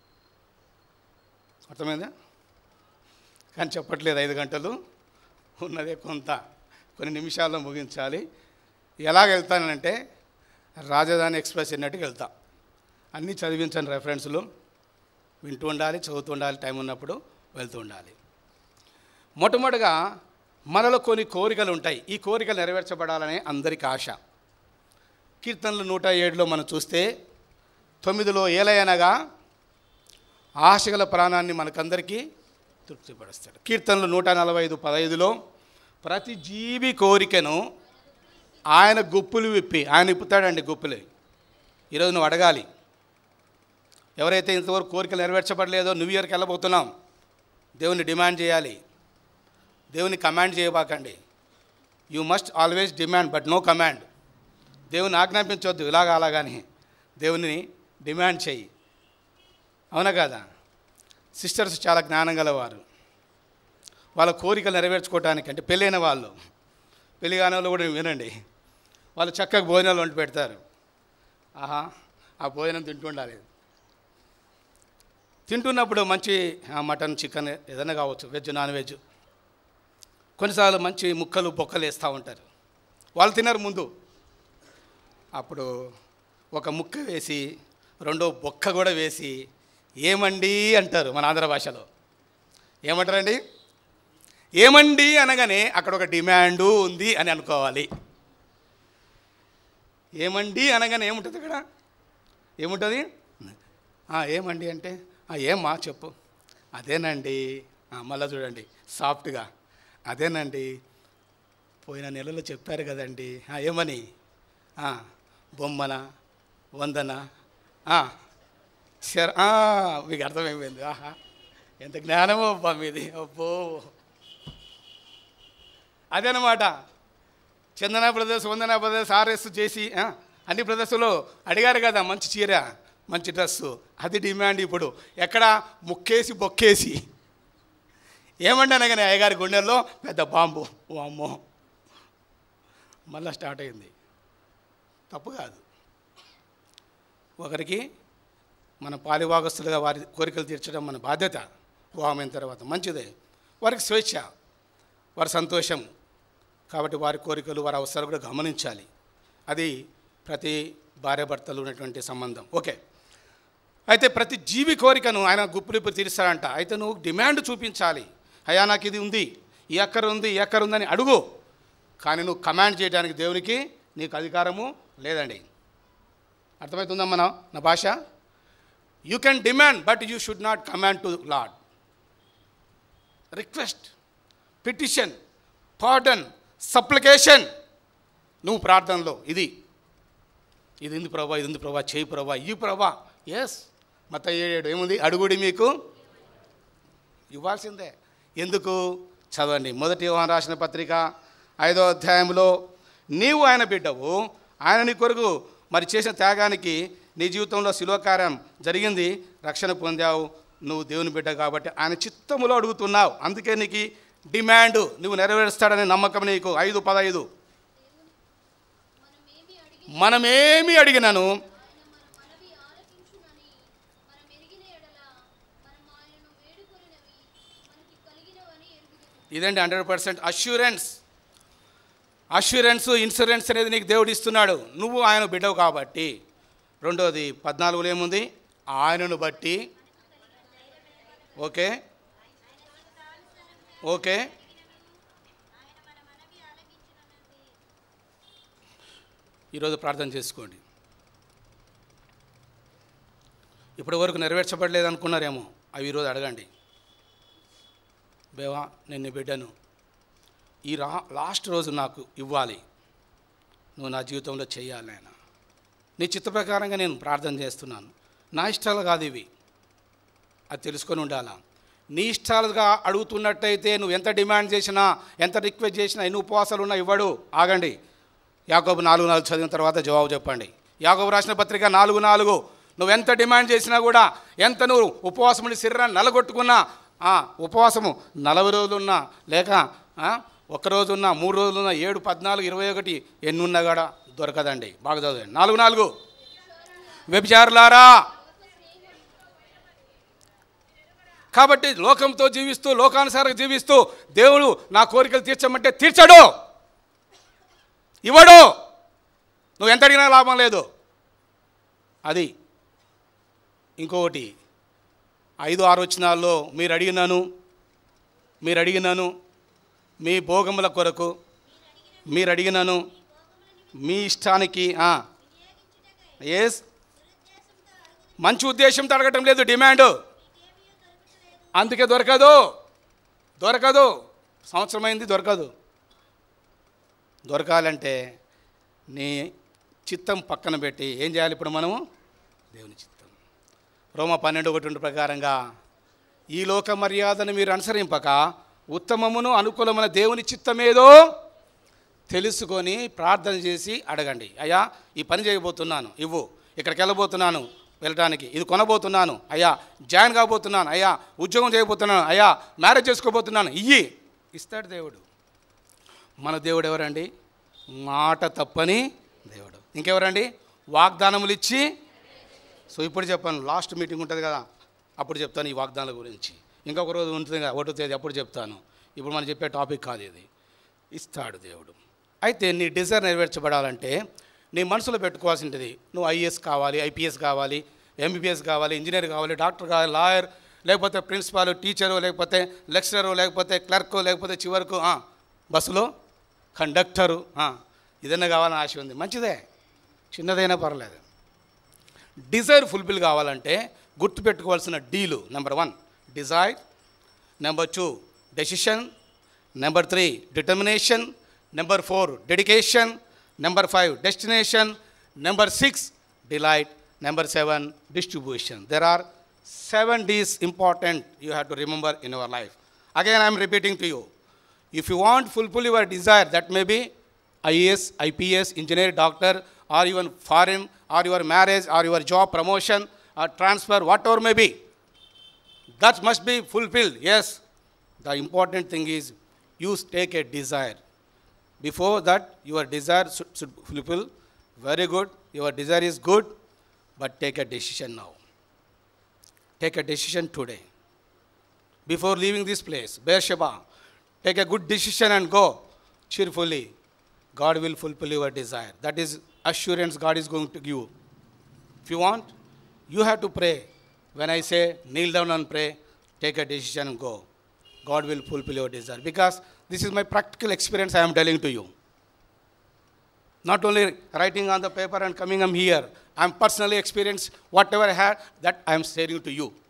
అర్థమైందా కానీ చెప్పట్లేదు ఐదు గంటలు ఉన్నదే కొంత కొన్ని నిమిషాల్లో ముగించాలి ఎలాగ వెళ్తానంటే రాజధాని ఎక్స్ప్రెస్ అన్నట్టుగా వెళ్తా అన్నీ చదివించండి రెఫరెన్స్లు వింటూ ఉండాలి చదువుతూ ఉండాలి టైం ఉన్నప్పుడు వెళ్తూ ఉండాలి మొట్టమొదటిగా మనలో కొన్ని కోరికలు ఉంటాయి ఈ కోరికలు నెరవేర్చబడాలనే అందరికి ఆశ కీర్తనలు నూట ఏడులో మనం చూస్తే తొమ్మిదిలో ఏలయనగా ఆశగల ప్రాణాన్ని మనకందరికీ తృప్తిపరుస్తాడు కీర్తనలు నూట నలభై ఐదు పదహైదులో ప్రతి జీవి కోరికను ఆయన గుప్పులు విప్పి ఆయన ఇప్పుతాడండి గుప్పులు ఈరోజు నువ్వు అడగాలి ఎవరైతే ఇంతవరకు కోరికలు నెరవేర్చబడలేదో న్యూ ఇయర్కి వెళ్ళబోతున్నాం దేవుని డిమాండ్ చేయాలి దేవుని కమాండ్ చేయబాకండి you must always demand but no command దేవుని ఆజ్ఞాపించవద్దు ఇలాగా అలాగని దేవుని డిమాండ్ చేయి అవునా కదా సిస్టర్స్ చాలా జ్ఞానం గలవారు వాళ్ళ కోరికలు నెరవేర్చుకోవటానికి అంటే పెళ్ళైన వాళ్ళు పెళ్లి కాని వాళ్ళు కూడా వినండి వాళ్ళు చక్కగా భోజనాలు వండి పెడతారు ఆహా ఆ భోజనం తింటుండాలి తింటున్నప్పుడు మంచి ఆ, మటన్ చికెన్ ఏదైనా కావచ్చు వెజ్ నాన్ వెజ్ కొన్నిసార్లు మంచి ముక్కలు బొక్కలు వేస్తూ ఉంటారు వాళ్ళు తినరు ముందు అప్పుడు ఒక ముక్క వేసి రెండో బొక్క కూడా వేసి ఏమండి అంటారు మన ఆంధ్ర భాషలో ఏమంటారండి ఏమండి అనగానే అక్కడ ఒక డిమాండు ఉంది అని అనుకోవాలి ఏమండి అనగానే ఏముంటుంది ఇక్కడ ఏముంటుంది "ఆ, ఏమండి అంటే "ఆ, ఏమ్మా చెప్పు అదేనండి "ఆ, మళ్ళా చూడండి సాఫ్ట్గా అదేనండి పోయిన నెలలో చెప్పారు కదండి "ఆ, ఏమని "ఆ, బొమ్మన వందన "ఆ, శర ఆ, మీకు అర్థమైపోయింది ఆహా ఎంత జ్ఞానమో అబ్బా మీది అబ్బో అదనమాట Chandana brothers Vandana brothers RS చేసి ఆ, అన్ని బ్రదర్స్లో అడిగారు కదా మంచి చీర మంచి డ్రెస్సు అది డిమాండ్ ఇప్పుడు ఎక్కడ ముక్కేసి బొక్కేసి ఏమంటే అనగానే అయ్యగారి గుండెల్లో పెద్ద బాంబు ఓ అమ్మో మళ్ళా స్టార్ట్ అయింది తప్పు కాదు ఒకరికి మన పాలిభాగస్తులుగా వారి కోరికలు తీర్చడం మన బాధ్యత వివాహమైన తర్వాత మంచిదే వారికి స్వేచ్ఛ వారి సంతోషం కాబట్టి వారి కోరికలు వారి అవసరాలు కూడా గమనించాలి అది ప్రతి భార్యాభర్తలు ఉన్నటువంటి సంబంధం ఓకే అయితే ప్రతి జీవి కోరికను ఆయన గుప్పులిప్పు తీరుస్తాడంట అయితే నువ్వు డిమాండ్ చూపించాలి అయ్యా నాకు ఇది ఉంది ఈ అక్కర ఉంది ఈ అక్కర ఉందని అడుగు కానీ నువ్వు కమాండ్ చేయడానికి దేవునికి నీకు అధికారము లేదండి అర్థమవుతుందా మన నా భాష you can demand but you should not command to laud request petition pardon supplication నువ్వు ప్రార్థనలో ఇది ఇది ఉంది ప్రభా ఇది ఉంది ప్రభా చేయి ప్రభా ఈ ప్రభా ఎస్ మత ఏడు ఏముంది అడుగుడి మీకు ఇవ్వాల్సిందే ఎందుకు చదవండి మొదటి యోహాను రాసిన పత్రిక ఐదో అధ్యాయంలో నీవు ఆయన బిడ్డవు ఆయన నీ కొరకు మరి చేసిన త్యాగానికి నీ జీవితంలో శిలోకార్యం జరిగింది రక్షణ పొందావు నువ్వు దేవుని బిడ్డ కాబట్టి ఆయన చిత్తములో అడుగుతున్నావు అందుకే నీకు డిమాండ్ నువ్వు నెరవేరుస్తాడనే నమ్మకం నీకు ఐదు పదహైదు మనమేమి అడిగి మనమేమి అడిగినను ఆయన మన మనవి ఆలకించునని మనం ఎరిగిన ఎడల మనం ఆయనను వేడుకొనినవి మనకి కలిగినవని ఎరుగుదుము ఇదండి hundred percent assurance assurance insurance అనేది నీకు దేవుడు ఇస్తున్నాడు నువ్వు ఆయన బిడ్డవు కాబట్టి రెండోది పద్నాలుగులో ఏముంది ఆయనను బట్టి ఓకే ఓకే ఈరోజు ప్రార్థన చేసుకోండి ఇప్పటి వరకు నెరవేర్చబడలేదు అనుకున్నారేమో అవి ఈరోజు అడగండి బేవా నేను నీ బిడ్డను ఈ రా లాస్ట్ రోజు నాకు ఇవ్వాలి నువ్వు నా జీవితంలో చేయాలి ఆయన నీ చిత్త ప్రకారంగా నేను ప్రార్థన చేస్తున్నాను నా ఇష్టాలు కాదు ఇవి అది తెలుసుకొని ఉండాలా నీ ఇష్టాలుగా అడుగుతున్నట్టయితే నువ్వు ఎంత డిమాండ్ చేసినా ఎంత రిక్వెస్ట్ చేసినా ఎన్ని ఉపవాసాలు ఉన్నా ఇవ్వడు ఆగండి యాకోబు నాలుగు నాలుగు చదివిన తర్వాత జవాబు చెప్పండి యాకోబు రాసిన పత్రిక నాలుగు నాలుగు నువ్వు ఎంత డిమాండ్ చేసినా కూడా ఎంత నువ్వు ఉపవాసం ఉండి శరీరాన్ని నలగొట్టుకున్నా ఆ, ఉపవాసము నలభై రోజులున్నా లేక ఆ, ఒక్క రోజు ఉన్నా మూడు రోజులున్నా ఏడు పద్నాలుగు ఇరవై ఒకటి ఎన్ని ఉన్నా కూడా దొరకదండి బాగా చదవండి నాలుగు నాలుగు వ్యభిచారులారా కాబట్టి లోకంతో జీవిస్తూ లోకానుసారంగా జీవిస్తూ దేవుడు నా కోరికలు తీర్చమంటే తీర్చడు ఇవ్వడు నువ్వు ఎంత అడిగినా లాభం లేదు అది ఇంకొకటి ఐదు ఆరు వచ్చినాల్లో మీరు అడిగినాను మీరు అడిగినాను మీ భోగముల కొరకు మీరు అడిగినాను మీ ఇష్టానికి ఎస్ మంచి ఉద్దేశంతో అడగటం లేదు డిమాండ్ అందుకే దొరకదు దొరకదు సంవత్సరమైంది దొరకదు దొరకాలంటే నీ చిత్తం పక్కన పెట్టి ఏం చేయాలి ఇప్పుడు మనము దేవుని చిత్తం రోమ పన్నెండు ఒకటి రెండు ప్రకారంగా ఈ లోక మర్యాదను మీరు అనుసరింపక ఉత్తమమును అనుకూలమైన దేవుని చిత్తమేదో తెలుసుకొని ప్రార్థన చేసి అడగండి అయ్యా ఈ పని చేయబోతున్నాను ఇవ్వు ఇక్కడికి వెళ్ళబోతున్నాను వెళ్ళడానికి ఇది కొనబోతున్నాను అయ్యా జాయిన్ కాబోతున్నాను అయ్యా ఉద్యోగం చేయబోతున్నాను అయ్యా మ్యారేజ్ చేసుకోబోతున్నాను ఇయ్యి ఇస్తాడు దేవుడు మన దేవుడు ఎవరండి మాట తప్పని దేవుడు ఇంకెవరండి వాగ్దానములు ఇచ్చి సో ఇప్పుడు చెప్పాను లాస్ట్ మీటింగ్ ఉంటుంది కదా అప్పుడు చెప్తాను ఈ వాగ్దానాల గురించి ఇంకొక రోజు ఉంటుంది కదా ఒకటో తేదీ అప్పుడు చెప్తాను ఇప్పుడు మనం చెప్పే టాపిక్ కాదు ఇది ఇస్తాడు దేవుడు అయితే నీ డిజైర్ నెరవేర్చబడాలంటే నీ మనసులో పెట్టుకోవాల్సింది నువ్వు ఐఏఎస్ కావాలి ఐపీఎస్ కావాలి ఎంబీబీఎస్ కావాలి ఇంజనీర్ కావాలి డాక్టర్ కావాలి లాయర్ లేకపోతే ప్రిన్సిపాల్ టీచరు లేకపోతే లెక్చరరు లేకపోతే క్లర్కు లేకపోతే చివరకు ఆ, బస్సులో కండక్టరు ఆ, ఇదన్నా కావాలని ఆశ ఉంది మంచిదే చిన్నదైనా పర్లేదు డిజైర్ ఫుల్ఫిల్ కావాలంటే గుర్తుపెట్టుకోవాల్సిన డీలు number one desire number two decision number three determination number four dedication number five destination number six delight number seven distribution there are seven Ds important you have to remember in your life again I'm repeating to you if you want fulfil your desire that may be IAS, IPS, engineer, doctor, or even foreign, or your marriage, or your job promotion, or transfer, whatever may be. That must be fulfilled. Yes, the important thing is you take a desire. Before that, your desire should, should fulfill. Very good. Your desire is good, but take a decision now. Take a decision today. Before leaving this place, Beersheba, take a good decision and go cheerfully. God will fulfill your desire. That is assurance God is going to give. If you want, you have to pray. When I say kneel down and pray, take a decision and go. God will fulfill your desire. Because this is my practical experience I am telling to you. Not only writing on the paper and coming I'm here. I am personally experienced whatever I had that I am sharing to you.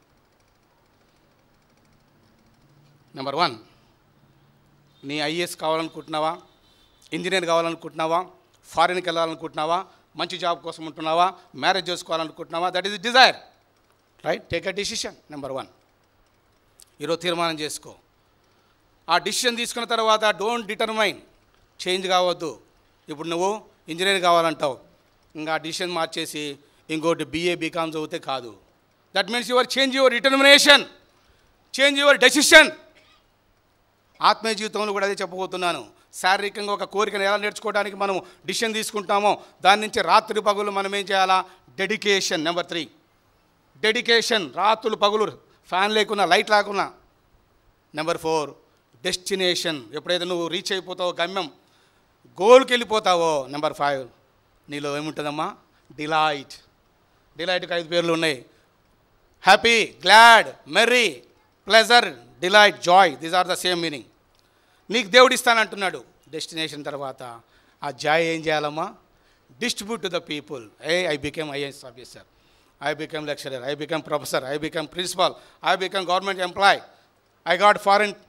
Number one, నీ IAS కావాలనుకుంటున్నావా engineer కావాలనుకుంటున్నావా ఫారిన్కి వెళ్ళాలనుకుంటున్నావా మంచి job కోసం ఉంటున్నావా marriage చేసుకోవాలనుకుంటున్నావా that is desire right take a decision number one ఈరోజు తీర్మానం చేసుకో ఆ డిసిషన్ తీసుకున్న తర్వాత డోంట్ డిటర్మైన్ చేంజ్ కావద్దు ఇప్పుడు నువ్వు ఇంజనీర్ కావాలంటావు ఇంకా ఆ డిసిషన్ మార్చేసి ఇంకోటి బీఏ బీకామ్ చదివితే కాదు that means your change your determination change your decision ఆత్మీయ జీవితంలో కూడా అదే చెప్పబోతున్నాను శారీరకంగా ఒక కోరికను ఎలా నేర్చుకోవడానికి మనం డిసిషన్ తీసుకుంటామో దాని నుంచి రాత్రి పగులు మనం ఏం చేయాలా డెడికేషన్ నెంబర్ త్రీ డెడికేషన్ రాత్రులు పగులు ఫ్యాన్ లేకున్నా లైట్ లేకున్నా నెంబర్ ఫోర్ డెస్టినేషన్ ఎప్పుడైతే నువ్వు రీచ్ అయిపోతావో గమ్యం గోల్కి వెళ్ళిపోతావో నెంబర్ ఫైవ్ నీలో ఏముంటుందమ్మా డిలైట్ డిలైట్కి ఐదు పేర్లు ఉన్నాయి happy glad merry pleasure delight joy these are the same meaning నీకు దేవుడు ఇస్తానంటున్నాడు డెస్టినేషన్ తర్వాత ఆ జాయ్ ఏం చేయాలమ్మా డిస్ట్రిబ్యూట్ టు ద పీపుల్ ఏ I became IAS officer I become lecturer I become professor I become principal I become government employee I got foreign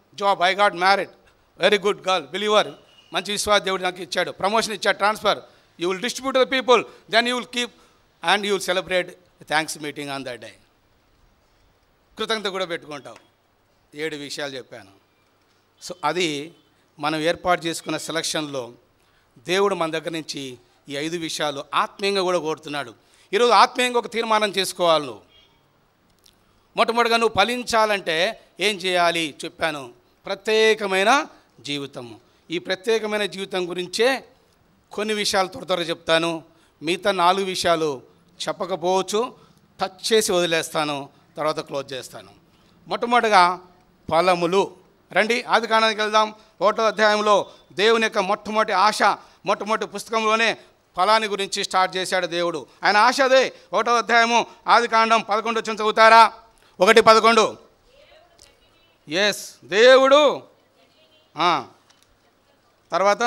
job I got married very good girl believer మంచి విశ్వాస దేవుడు నాకు ఇచ్చాడు promotion ఇచ్చాడు transfer you will distribute the people then you will keep and you will celebrate thanks meeting on that day కృతజ్ఞత కూడా పెట్టుకుంటావు ఏడు విషయాలు చెప్పాను సో అది మనం ఏర్పాటు చేసుకున్న సెలక్షన్లో దేవుడు మన దగ్గర నుంచి ఈ ఐదు విషయాలు ఆత్మీయంగా కూడా కోరుతున్నాడు ఈరోజు ఆత్మీయంగా ఒక తీర్మానం చేసుకోవాలి నువ్వు మొట్టమొదటిగా నువ్వు ఫలించాలంటే ఏం చేయాలి చెప్పాను ప్రత్యేకమైన జీవితము ఈ ప్రత్యేకమైన జీవితం గురించే కొన్ని విషయాలు త్వర త్వరగా చెప్తాను మిగతా నాలుగు విషయాలు చెప్పకపోవచ్చు టచ్ చేసి వదిలేస్తాను తర్వాత క్లోజ్ చేస్తాను మొట్టమొదటిగా ఫలములు రండి ఆది కాండానికి వెళ్దాం ఒకటో అధ్యాయంలో దేవుని యొక్క మొట్టమొదటి ఆశ మొట్టమొదటి పుస్తకంలోనే ఫలాన్ని గురించి స్టార్ట్ చేశాడు దేవుడు ఆయన ఆశ అదే ఒకటో అధ్యాయము ఆది కాండం పదకొండు వచ్చిన చదువుతారా ఒకటి పదకొండు ఎస్ దేవుడు ఆ. తర్వాత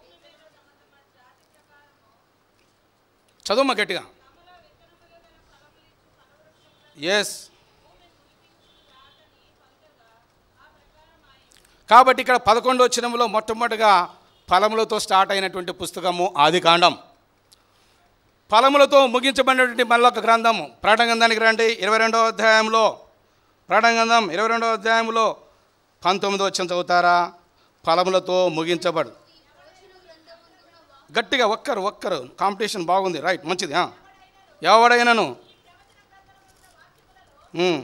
చదువు మా గట్టిగా ఎస్ కాబట్టి ఇక్కడ పదకొండు వచ్చినంలో మొట్టమొదటిగా ఫలములతో స్టార్ట్ అయినటువంటి పుస్తకము ఆదికాండం ఫలములతో ముగించబడినటువంటి మళ్ళొక గ్రంథము ప్రాణగంధానికి రండి ఇరవై రెండవ అధ్యాయంలో ప్రాణగంధం ఇరవై రెండవ అధ్యాయంలో పంతొమ్మిది వచ్చిన చదువుతారా ఫలములతో ముగించబడు గట్టిగా ఒక్కరు ఒక్కరు కాంపిటీషన్ బాగుంది రైట్ మంచిది ఆ. ఎవడైనను ఉమ్.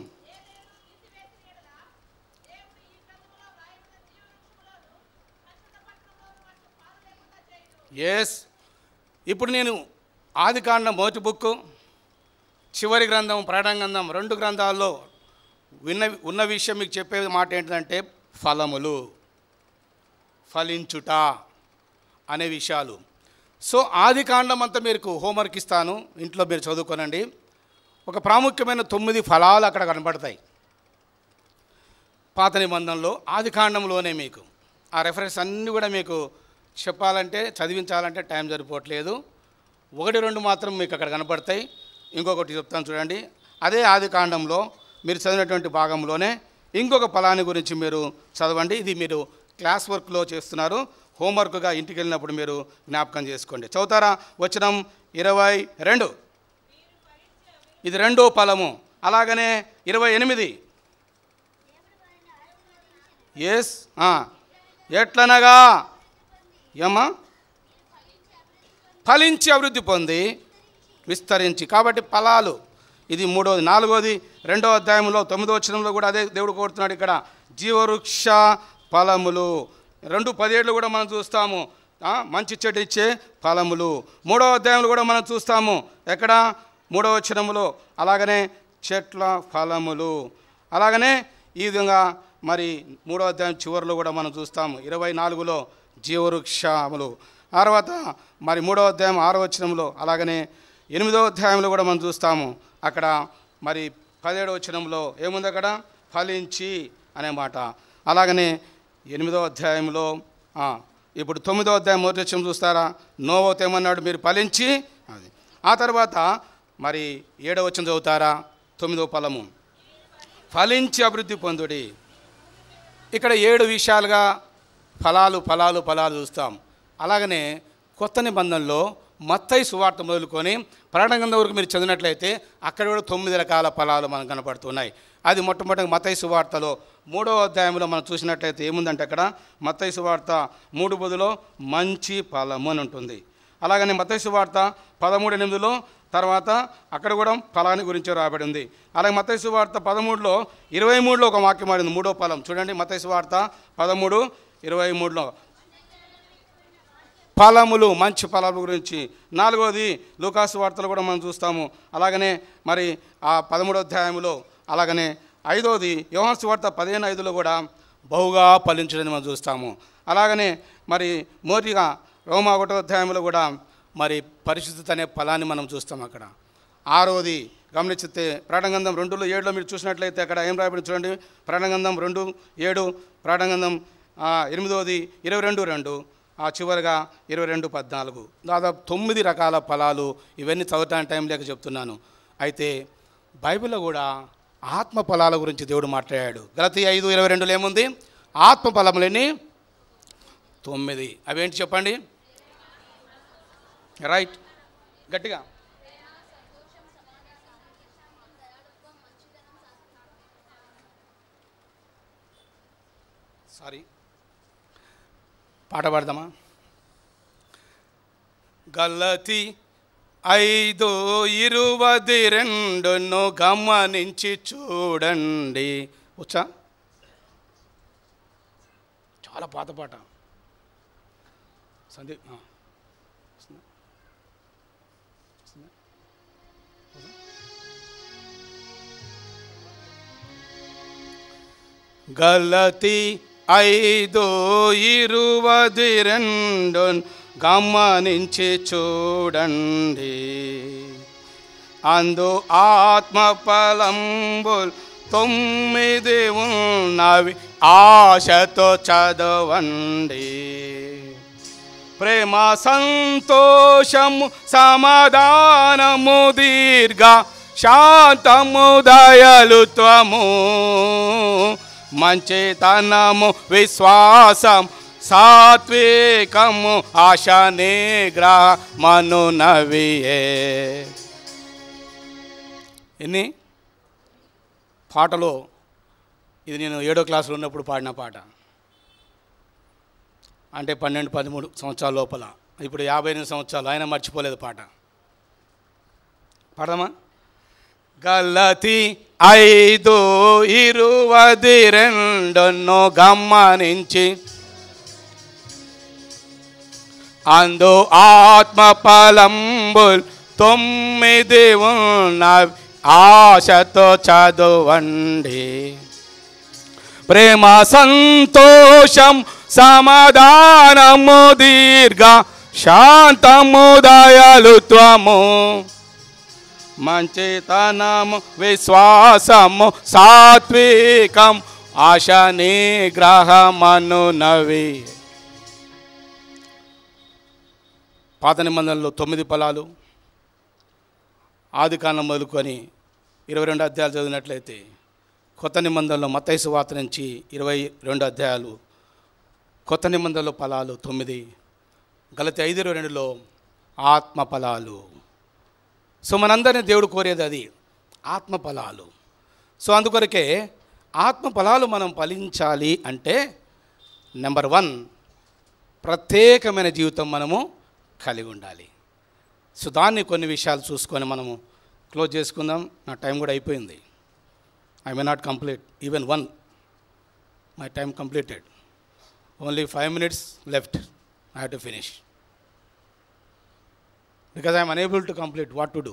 ఎస్ ఇప్పుడు నేను ఆది కాండం మొదటి బుక్ చివరి గ్రంథం ప్రాణగ్రంథం రెండు గ్రంథాల్లో విన్న ఉన్న విషయం మీకు చెప్పే మాట ఏంటంటే ఫలములు ఫలించుట అనే విషయాలు సో ఆది కాండం అంతా మీకు హోంవర్క్ ఇస్తాను ఇంట్లో మీరు చదువుకోనండి ఒక ప్రాముఖ్యమైన తొమ్మిది ఫలాలు అక్కడ కనబడతాయి పాత నిబంధనలో ఆది కాండంలోనే మీకు ఆ రెఫరెన్స్ అన్నీ కూడా మీకు చెప్పాలంటే చదివించాలంటే టైం సరిపోవట్లేదు ఒకటి రెండు మాత్రం మీకు అక్కడ కనపడతాయి ఇంకొకటి చెప్తాను చూడండి అదే ఆది కాండంలో మీరు చదివినటువంటి భాగంలోనే ఇంకొక ఫలాన్ని గురించి మీరు చదవండి ఇది మీరు క్లాస్ వర్క్లో చేస్తున్నారు హోంవర్క్గా ఇంటికి వెళ్ళినప్పుడు మీరు జ్ఞాపకం చేసుకోండి చదువుతారా వచనం ఇరవై రెండు ఇది రెండో ఫలము అలాగనే ఇరవై ఎనిమిది ఎస్ ఎట్లనగా ఏమ్మా ఫలించి అభివృద్ధి పొంది విస్తరించి కాబట్టి ఫలాలు ఇది మూడోది నాలుగోది రెండో అధ్యాయంలో తొమ్మిదో వచనంలో కూడా అదే దేవుడు కోరుతున్నాడు ఇక్కడ జీవవృక్ష ఫలములు రెండు పదేళ్ళు కూడా మనం చూస్తాము ఆ, మంచి చెట్టు ఇచ్చే ఫలములు మూడో అధ్యాయంలో కూడా మనం చూస్తాము ఎక్కడ మూడో వచనములో అలాగనే చెట్ల ఫలములు అలాగనే ఈ విధంగా మరి మూడో అధ్యాయం చివరిలో కూడా మనం చూస్తాము ఇరవై నాలుగులో జీవవృక్షములు ఆ తర్వాత మరి మూడో అధ్యాయం ఆరో వచనంలో అలాగనే ఎనిమిదో అధ్యాయంలో కూడా మనం చూస్తాము అక్కడ మరి పదిహేడో వచనంలో ఏముంది అక్కడ ఫలించి అనే మాట అలాగనే ఎనిమిదో అధ్యాయంలో ఆ, ఇప్పుడు తొమ్మిదో అధ్యాయం మొదటి వచనం చూస్తారా నోవోత్ ఏమన్నాడు మీరు ఫలించి అది ఆ తర్వాత మరి ఏడో వచనం చదువుతారా తొమ్మిదో ఫలము ఫలించి అభివృద్ధి పొందుడి ఇక్కడ ఏడు విషయాలుగా ఫలాలు ఫలాలు ఫలాలు చూస్తాం అలాగనే కొత్త నిబంధనలో మత్తయి సువార్త మొదలుకొని ప్రాణగంధ వరకు మీరు చదివినట్లయితే అక్కడ కూడా తొమ్మిది రకాల ఫలాలు మనకు కనపడుతున్నాయి అది మొట్టమొదటి మత్తయి సువార్తలో మూడో అధ్యాయంలో మనం చూసినట్లయితే ఏముందంటే అక్కడ మత్తయి సువార్త మూడు బదులో మంచి ఫలము అని ఉంటుంది అలాగనే మత్తయి సువార్త పదమూడు ఎనిమిదిలో తర్వాత అక్కడ కూడా ఫలాన్ని గురించి రాబడి ఉంది అలాగే మత్తయి సువార్త పదమూడులో ఇరవై మూడులో ఒక వాక్యం ఆడింది మూడో ఫలం చూడండి మత్తయి సువార్త పదమూడు ఇరవై మూడులో ఫలములు మంచి ఫలాల గురించి నాలుగోది లూకాసు వార్తలు కూడా మనం చూస్తాము అలాగనే మరి ఆ పదమూడో అధ్యాయంలో అలాగనే ఐదోది యోహాన్స్ వార్త పదిహేను ఐదులో కూడా బహుగా ఫలించడని మనం చూస్తాము అలాగనే మరి మోటిగా రోమా ఒకటో అధ్యాయంలో కూడా మరి పరిశుద్ధత అనే ఫలాన్ని మనం చూస్తాం అక్కడ ఆరోది గమనించితే ప్రాణగంధం రెండులో ఏడులో మీరు చూసినట్లయితే అక్కడ ఏం రాయబడి చూడండి ప్రాణగంధం రెండు ఏడు ప్రాణగంధం ఆ, ఎనిమిదోది ఇరవై రెండు రెండు ఆ చివరిగా ఇరవై రెండు పద్నాలుగు దాదాపు తొమ్మిది రకాల ఫలాలు ఇవన్నీ చదవటానికి టైం లేక చెప్తున్నాను అయితే బైబిల్లో కూడా ఆత్మ ఫలాల గురించి దేవుడు మాట్లాడాడు గలతి ఐదు ఇరవై రెండులో ఏముంది ఆత్మ ఫలములని తొమ్మిది అవేంటి చెప్పండి రైట్ గట్టిగా సారీ పాట పాడదామా గలతి ఐదు ఇరువది రెండును గమనించి చూడండి వచ్చా చాలా పాత పాట సందీప్ ఆ. వస్తుందా? వస్తుందా? గలతి ఐదు ఇరువది రెండు గమనించి చూడండి అందు ఆత్మ ఫలంబుల్ తొమ్మిది ఉన్నవి ఆశతో చదవండి ప్రేమ సంతోషము సమాధానము దీర్ఘ శాంతము దయలుత్వము మంచితనము విశ్వాసం సాత్వికము ఆశ నిగ్రహమను నవియే ఎన్ని పాటలో ఇది నేను ఏడో క్లాసులో ఉన్నప్పుడు పాడిన పాట అంటే పన్నెండు పదమూడు సంవత్సరాల లోపల ఇప్పుడు యాభై ఎనిమిది సంవత్సరాలు ఆయన మర్చిపోలేదు పాట పాడదామా గలతి ఐదు ఇరువది రెండును గమనించి అందు ఆత్మ ఫలంబుల్ తొమ్మిది ఉన్నవి ఆశతో చదవండి ప్రేమ సంతోషం సమాధానము దీర్ఘ శాంతము దయాలుత్వము మంచితనము విశ్వాసము సాత్వికం ఆశ నిగ్రహమను నవి పాత నిబంధనలో తొమ్మిది ఫలాలు ఆది కాలం మొదలుకొని ఇరవై రెండు అధ్యాయాలు చదివినట్లయితే కొత్త నిబంధనలో మత్తైసు వార్త నుంచి ఇరవై రెండు అధ్యాయాలు కొత్త నిబంధనలో ఫలాలు తొమ్మిది గలతి ఐదు ఇరవై రెండులో ఆత్మ ఫలాలు సో మనందరినీ దేవుడు కోరేది అది ఆత్మ ఫలాలు సో అందుకొరకే ఆత్మ ఫలాలు మనం ఫలించాలి అంటే నెంబర్ వన్ ప్రత్యేకమైన జీవితం మనము కలిగి ఉండాలి సో దాన్ని కొన్ని విషయాలు చూసుకొని మనము క్లోజ్ చేసుకుందాం నా టైం కూడా అయిపోయింది I may not complete even one my time completed only five minutes left I have to finish because I'm unable to complete what to do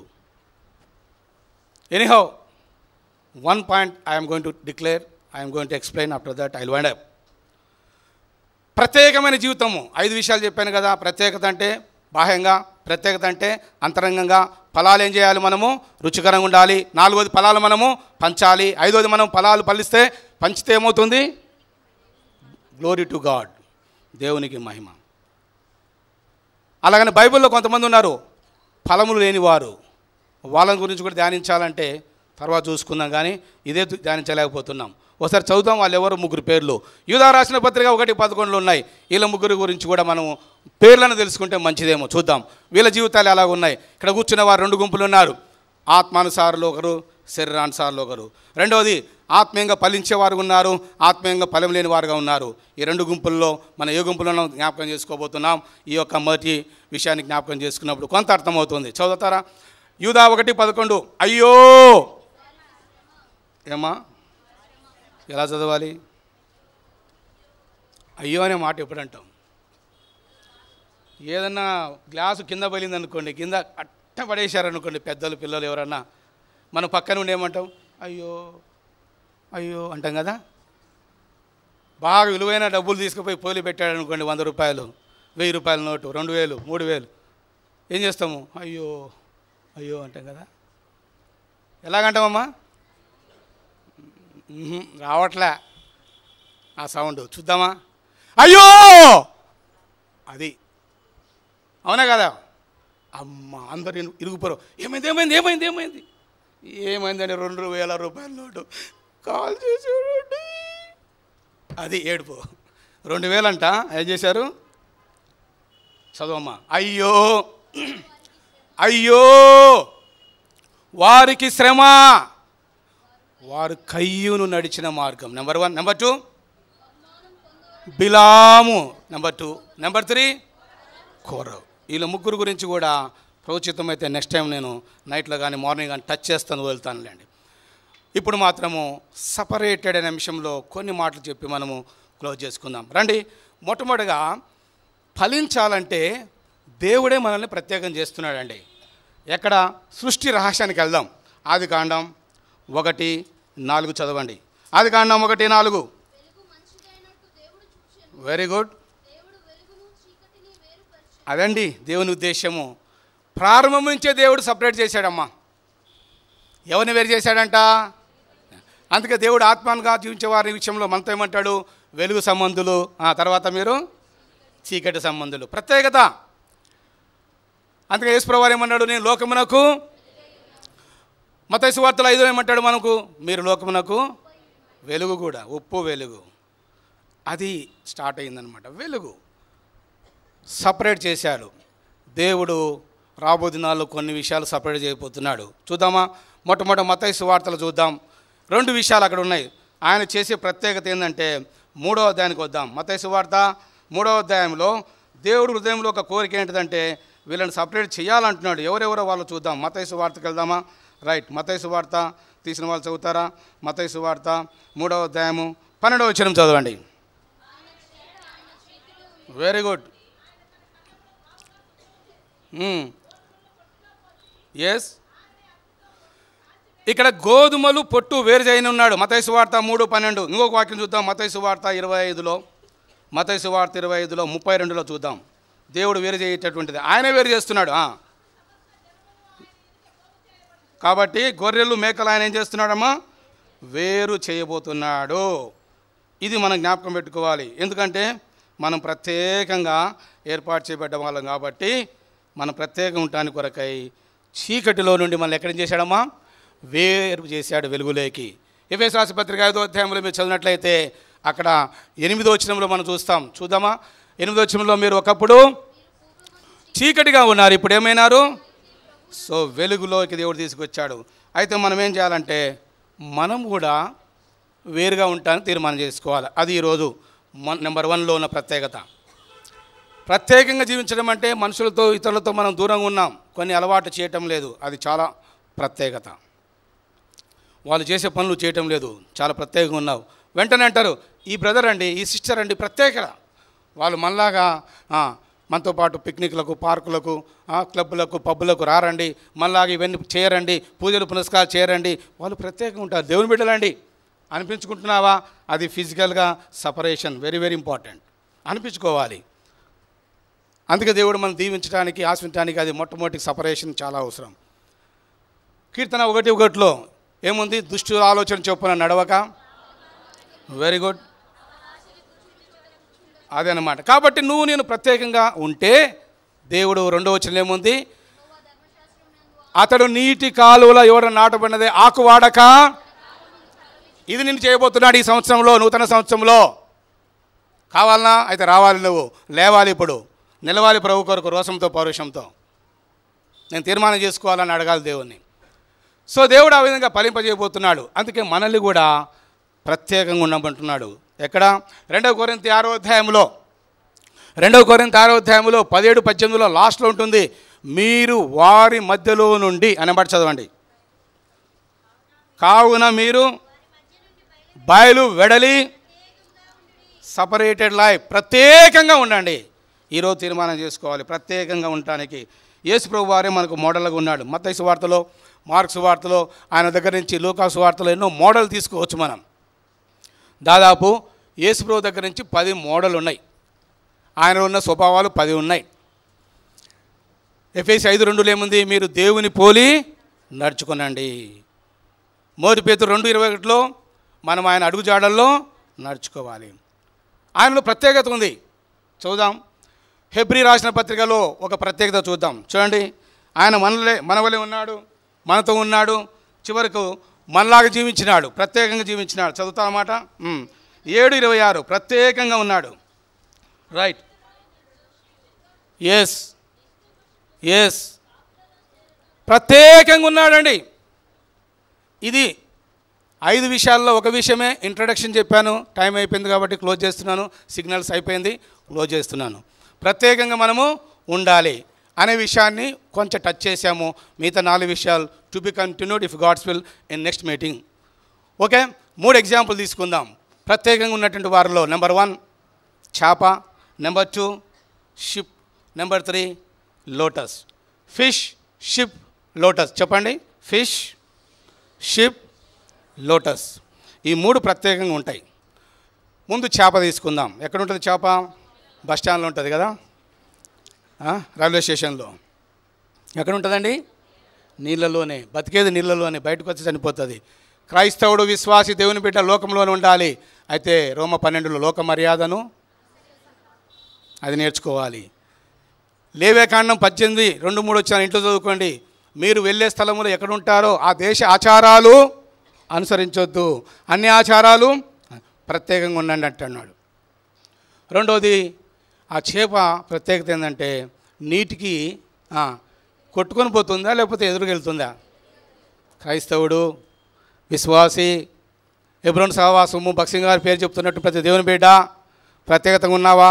anyhow one point I'm going to declare I'm going to explain after that I wind up ప్రత్యేకమైన జీవితము ఐదు విషయాలు చెప్పాను కదా ప్రత్యేకత అంటే బాహ్యంగా ప్రత్యేకత అంటే అంతరంగంగా ఫలాలు ఏం చేయాలి మనము రుచికరంగా ఉండాలి నాలుగోది ఫలాలు మనము పంచాలి ఐదోది మనం ఫలాలు ఫలిస్తే పంచితే ఏమవుతుంది గ్లోరీ టు గాడ్ దేవునికి మహిమ అలాగని బైబిల్లో కొంతమంది ఉన్నారు ఫలములు లేనివారు వాళ్ళ గురించి కూడా ధ్యానించాలంటే తర్వాత చూసుకుందాం కానీ ఇదే ధ్యానించలేకపోతున్నాం ఒకసారి చదువుదాం వాళ్ళు ఎవరు ముగ్గురు పేర్లు యూదా రాసిన పత్రిక ఒకటి పదకొండులో ఉన్నాయి వీళ్ళ ముగ్గురు గురించి కూడా మనం పేర్లను తెలుసుకుంటే మంచిదేమో చూద్దాం వీళ్ళ జీవితాలు ఎలా ఉన్నాయి ఇక్కడ కూర్చున్న వారు రెండు గుంపులు ఉన్నారు ఆత్మానుసారులు ఒకరు శరీరానుసారులు ఒకరు రెండవది ఆత్మీయంగా ఫలించేవారు ఉన్నారు ఆత్మీయంగా ఫలం లేని వారుగా ఉన్నారు ఈ రెండు గుంపుల్లో మన ఏ గుంపులను జ్ఞాపకం చేసుకోబోతున్నాం ఈ యొక్క మొదటి విషయాన్ని జ్ఞాపకం చేసుకున్నప్పుడు కొంత అర్థమవుతుంది చదువుతారా యూదా ఒకటి పదకొండు అయ్యో ఏమా ఎలా చదవాలి అయ్యో అనే మాట ఎప్పుడు అంటాం ఏదన్నా గ్లాసు కింద పలింది అనుకోండి కింద అట్ట పడేశారనుకోండి పెద్దలు పిల్లలు ఎవరన్నా మనం పక్కన ఉండి ఏమంటాం అయ్యో అయ్యో అంటాం కదా బాగా విలువైన డబ్బులు తీసుకుపోయి పోలి పెట్టాడు అనుకోండి వంద రూపాయలు వెయ్యి రూపాయల నోటు రెండు వేలు మూడు వేలు ఏం చేస్తాము అయ్యో అయ్యో అంటాం కదా ఎలాగంటామమ్మా మ్మ్హ్, రావట్లే ఆ సౌండ్ చూద్దామా అయ్యో అది అవునా కదా అమ్మ అందరు ఇరు- ఇరుగుపోరు ఏమైంది ఏమైంది ఏమైంది ఏమైంది ఏమైందని రెండు వేల రూపాయల నోటు కాల్ చేసాడండి అది ఏడుపు రెండు వేలంట ఏం చేశారు చదవమ్మా అయ్యో అయ్యో వారికి శ్రమ వారు కయ్యూను నడిచిన మార్గం నెంబర్ వన్ నెంబర్ టూ బిలాము నెంబర్ టూ నెంబర్ త్రీ కోరవ్ వీళ్ళ ముగ్గురు గురించి కూడా ప్రోచితం అయితే నెక్స్ట్ టైం నేను నైట్లో కానీ మార్నింగ్ కానీ టచ్ చేస్తాను వెళ్తానులేండి ఇప్పుడు మాత్రము సపరేటెడ్ అనే అంశంలో కొన్ని మాటలు చెప్పి మనము క్లోజ్ చేసుకుందాం రండి మొట్టమొదటిగా ఫలించాలంటే దేవుడే మనల్ని ప్రత్యేకం చేస్తున్నాడండి ఎక్కడ సృష్టి రహస్యానికి వెళ్దాం ఆది కాండం ఒకటి నాలుగు చదవండి ఆది కాండం ఒకటి నాలుగు వెలుగు మంచిదైనట్టు దేవుడు చూచెను వెరీ గుడ్ దేవుడు వెలుగును చీకటిని వేరుపరిచెను అదండి దేవుని ఉద్దేశము ప్రారంభం నుంచే దేవుడు సపరేట్ చేశాడమ్మా ఎవరిని వేరు చేశాడంట అందుకే దేవుడు ఆత్మానుగా జీవించే వారి విషయంలో మనతో ఏమంటాడు వెలుగు సంబంధులు ఆ తర్వాత మీరు చీకటి సంబంధులు ప్రత్యేకత అందుకే యేసుప్రభు ఏమన్నాడు నేను లోకమునకు మతైసు వార్తలు ఐదో ఏమంటాడు మనకు మీరు లోకమునకు వెలుగు కూడా ఉప్పు వెలుగు అది స్టార్ట్ అయిందనమాట వెలుగు సపరేట్ చేశాడు దేవుడు రాబో దినాల్లో కొన్ని విషయాలు సపరేట్ చేయబోతున్నాడు చూద్దామా మొట్టమొదటి మతైసు వార్తలు చూద్దాం రెండు విషయాలు అక్కడ ఉన్నాయి ఆయన చేసే ప్రత్యేకత ఏంటంటే మూడో అధ్యాయానికి వద్దాం మతైసు వార్త మూడో అధ్యాయంలో దేవుడు హృదయంలో ఒక కోరిక ఏంటిదంటే వీళ్ళని సపరేట్ చేయాలంటున్నాడు ఎవరెవరో వాళ్ళు చూద్దాం మతైసు వార్తకి వెళ్దామా రైట్ మతైసు వార్త తీసిన వాళ్ళు చదువుతారా మతైసు వార్త మూడవ అధ్యాయము పన్నెండవ వచనం చదవండి వెరీ గుడ్ ఎస్ ఇక్కడ గోధుమలు పొట్టు వేరు చేయని ఉన్నాడు మతైసు వార్త మూడు పన్నెండు ఇంకొక వాక్యం చూద్దాం మతైసు వార్త ఇరవై ఐదులో మతైసు వార్త ఇరవై ఐదులో ముప్పై రెండులో చూద్దాం దేవుడు వేరు చేయేటటువంటిది ఆయనే వేరు చేస్తున్నాడు ఆ. కాబట్టి గొర్రెలు మేకలు ఆయన ఏం చేస్తున్నాడమ్మా వేరు చేయబోతున్నాడు ఇది మనం జ్ఞాపకం పెట్టుకోవాలి ఎందుకంటే మనం ప్రత్యేకంగా ఏర్పాటు చేయబడ్డ వాళ్ళం కాబట్టి మనం ప్రత్యేకంగా ఉండటానికి కొరకై చీకటిలో నుండి మనం ఎక్కడ చేశాడమ్మా వేరు చేశాడు వెలుగులోకి ఎఫ్ఎస్ రాసి పత్రిక ఐదో అధ్యాయంలో మీరు చదివినట్లయితే అక్కడ ఎనిమిదో వచనంలో మనం చూస్తాం చూద్దామా ఎనిమిదో వచనంలో మీరు ఒకప్పుడు చీకటిగా ఉన్నారు ఇప్పుడు ఏమైనారు సో వెలుగులోకి దేవుడు తీసుకొచ్చాడు అయితే మనం ఏం చేయాలంటే మనం కూడా వేరుగా ఉంటానికి తీర్మానం చేసుకోవాలి అది ఈరోజు మన నెంబర్ వన్లో ఉన్న ప్రత్యేకత ప్రత్యేకంగా జీవించడం అంటే మనుషులతో ఇతరులతో మనం దూరంగా ఉన్నాం కొన్ని అలవాటు చేయటం లేదు అది చాలా ప్రత్యేకత వాళ్ళు చేసే పనులు చేయటం లేదు చాలా ప్రత్యేకంగా ఉన్నావు వెంటనే అంటారు ఈ బ్రదర్ అండి ఈ సిస్టర్ అండి ప్రత్యేకత వాళ్ళు మనలాగా ఆ, మనతో పాటు పిక్నిక్లకు పార్కులకు ఆ, క్లబ్లకు పబ్బులకు రారండి మనలాగా ఇవన్నీ చేయరండి పూజలు పునస్కారాలు చేయరండి వాళ్ళు ప్రత్యేకంగా ఉంటారు దేవుని బిడ్డలండి అనిపించుకుంటున్నావా అది ఫిజికల్గా సపరేషన్ వెరీ వెరీ ఇంపార్టెంట్ అనిపించుకోవాలి అందుకే దేవుడు మనం దీవించడానికి ఆశించడానికి అది మొట్టమొదటి సపరేషన్ చాలా అవసరం కీర్తన ఒకటి ఒకటిలో ఏముంది దుష్టు ఆలోచన చొప్పున నడవక వెరీ గుడ్ అదనమాట కాబట్టి నువ్వు నేను ప్రత్యేకంగా ఉంటే దేవుడు రెండో వచ్చిన ఏముంది అతడు నీటి కాలువలో ఎవరు నాటబడినదే ఆకు వాడక ఇది నేను చేయబోతున్నాడు ఈ సంవత్సరంలో నూతన సంవత్సరంలో కావాలనా అయితే రావాలి నువ్వు లేవాలి ఇప్పుడు నిలవాలి ప్రభు కొరకు రోషంతో పౌరుషంతో నేను తీర్మానం చేసుకోవాలని అడగాలి దేవుణ్ణి సో దేవుడు ఆ విధంగా ఫలింపజేయబోతున్నాడు అందుకే మనల్ని కూడా ప్రత్యేకంగా ఉండమంటున్నాడు ఎక్కడ రెండవ కొరింత ఆరో అధ్యాయంలో రెండవ కొరింత ఆరో అధ్యాయంలో పదిహేడు పద్దెనిమిదిలో లాస్ట్లో ఉంటుంది మీరు వారి మధ్యలో నుండి అనబడి చదవండి కావున మీరు బయలు వెడలి సపరేటెడ్ లైఫ్ ప్రత్యేకంగా ఉండండి ఈరోజు తీర్మానం చేసుకోవాలి ప్రత్యేకంగా ఉండటానికి యేసు ప్రభు వారే మనకు మోడల్గా ఉన్నాడు మత్తయి వార్తలో మార్క్స్ వార్తలో ఆయన దగ్గర నుంచి లూకాసు వార్తలో ఎన్నో మోడల్ తీసుకోవచ్చు మనం దాదాపు యేసు ప్రభు దగ్గర నుంచి పది మోడల్ ఉన్నాయి ఆయన ఉన్న స్వభావాలు పది ఉన్నాయి ఎఫ్ఎస్ ఐదు రెండులో ఏముంది మీరు దేవుని పోలి నడుచుకునండి మోది పేతురు రెండు ఇరవై ఒకటిలో మనం ఆయన అడుగుజాడల్లో నడుచుకోవాలి ఆయనలో ప్రత్యేకత ఉంది చూద్దాం హెబ్రి రాసిన పత్రికలో ఒక ప్రత్యేకత చూద్దాం చూడండి ఆయన మనలే మన వలె ఉన్నాడు మనతో ఉన్నాడు చివరకు మనలాగా జీవించినాడు ప్రత్యేకంగా జీవించినాడు చదువుతానమాట ఏడు ఇరవై ఆరు ప్రత్యేకంగా ఉన్నాడు రైట్ ఎస్ ఎస్ ప్రత్యేకంగా ఉన్నాడండి ఇది ఐదు విషయాల్లో ఒక విషయమే ఇంట్రడక్షన్ చెప్పాను టైం అయిపోయింది కాబట్టి క్లోజ్ చేస్తున్నాను సిగ్నల్స్ అయిపోయింది క్లోజ్ చేస్తున్నాను ప్రత్యేకంగా మనము ఉండాలి అనే విషయాన్ని కొంచెం టచ్ చేశాము మిగతా నాలుగు విషయాలు to be continued if God's will in next meeting okay మూడు ఎగ్జాంపుల్ తీసుకుందాం ప్రత్యేకంగా ఉన్నటువంటి వారిలో నెంబర్ వన్ చేప number two ship number three lotus fish ship lotus చెప్పండి ఫిష్ షిప్ లోటస్ ఈ మూడు ప్రత్యేకంగా ఉంటాయి ముందు చేప తీసుకుందాం ఎక్కడ ఉంటుంది చేప బస్ స్టాండ్లో ఉంటుంది కదా ఆ, రైల్వే స్టేషన్లో ఎక్కడ ఉంటుందండి నీళ్ళలోనే బతికేది నీళ్ళలోనే బయటకు వచ్చి చనిపోతుంది క్రైస్తవుడు విశ్వాసి దేవుని బిడ్డ లోకంలోనే ఉండాలి అయితే రోమ పన్నెండులో లోక మర్యాదను అది నేర్చుకోవాలి లేవే కాండం పద్దెనిమిది రెండు మూడు వచ్చాను ఇంట్లో చదువుకోండి మీరు వెళ్ళే స్థలములో ఎక్కడ ఉంటారో ఆ దేశ ఆచారాలు అనుసరించొద్దు అన్ని ఆచారాలు ప్రత్యేకంగా ఉండండి అంటున్నాడు రెండోది ఆ చేప ప్రత్యేకత ఏంటంటే నీటికి ఆ, కొట్టుకొని పోతుందా లేకపోతే ఎదురుకెళ్తుందా క్రైస్తవుడు విశ్వాసి ఎబ్రోన్ సహవాసము భక్సింగ్ గారి పేరు చెప్తున్నట్టు ప్రతి దేవుని బిడ్డ ప్రత్యేకతగా ఉన్నావా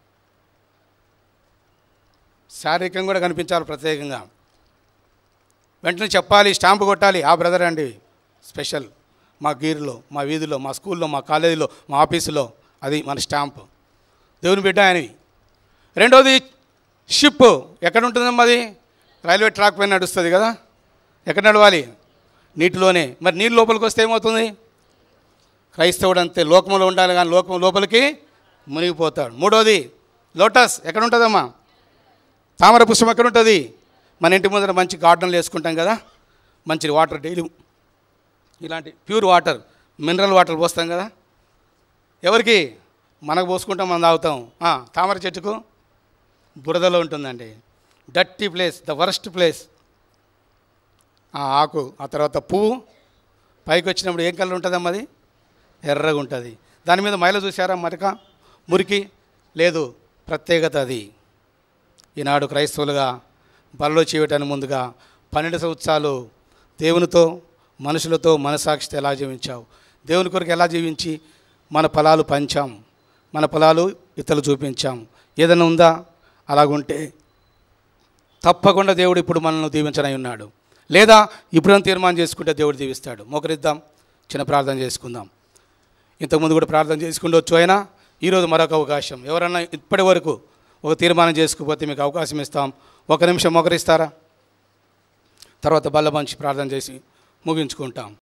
శారీరకంగా కూడా కనిపించాలి ప్రత్యేకంగా వెంటనే చెప్పాలి స్టాంపు కొట్టాలి ఆ బ్రదర్ అండి స్పెషల్ మా గీరులో మా వీధిలో మా స్కూల్లో మా కాలేజీలో మా ఆఫీసులో అది మన స్టాంపు దేవుని బిడ్డ ఆయనవి రెండోది షిప్ ఎక్కడ ఉంటుందమ్మా అది రైల్వే ట్రాక్ పైన నడుస్తుంది కదా ఎక్కడ నడవాలి నీటిలోనే మరి నీళ్ళు లోపలికి వస్తే ఏమవుతుంది క్రైస్తవుడు అంతే లోకంలో ఉండాలి కానీ లోకం లోపలికి మునిగిపోతాడు మూడోది లోటస్ ఎక్కడ ఉంటుందమ్మా తామర పుష్పం ఎక్కడ ఉంటుంది మన ఇంటి ముందర మంచి గార్డెన్లు వేసుకుంటాం కదా మంచి వాటర్ డైలీ ఇలాంటి ప్యూర్ వాటర్ మినరల్ వాటర్ పోస్తాం కదా ఎవరికి మనకు పోసుకుంటాం మనం తాగుతాం ఆ, తామర చెట్టుకు బురదలో ఉంటుందండి డట్టి ప్లేస్ ద వర్స్ట్ ప్లేస్ ఆ ఆకు ఆ తర్వాత పువ్వు పైకి వచ్చినప్పుడు ఏం కలర్ ఉంటుందమ్మా అది ఎర్రగా ఉంటుంది దాని మీద మైల చూసారా మరక మురికి లేదు ప్రత్యేకత అది ఈనాడు క్రైస్తవులుగా బలలో చేయటానికి ముందుగా పన్నెండు సంవత్సరాలు దేవునితో మనుషులతో మనసాక్షితో ఎలా జీవించావు దేవుని కొరకు ఎలా జీవించి మన ఫలాలు పంచాం మన ఫలాలు ఇతరులు చూపించాం ఏదైనా ఉందా అలాగుంటే తప్పకుండా దేవుడు ఇప్పుడు మనల్ని దీవించనై ఉన్నాడు లేదా ఇప్పుడు తీర్మానం చేసుకుంటే దేవుడు దీవిస్తాడు మోకరిద్దాం చిన్న ప్రార్థన చేసుకుందాం ఇంతకుముందు కూడా ప్రార్థన చేసుకుండొచ్చు అయినా ఈరోజు మరొక అవకాశం ఎవరన్నా ఇప్పటి వరకు ఒక తీర్మానం చేసుకుపోతే మీకు అవకాశం ఇస్తాం ఒక నిమిషం మోకరిస్తారా తర్వాత బల్ల మంచి ప్రార్థన చేసి ముగించుకుంటాం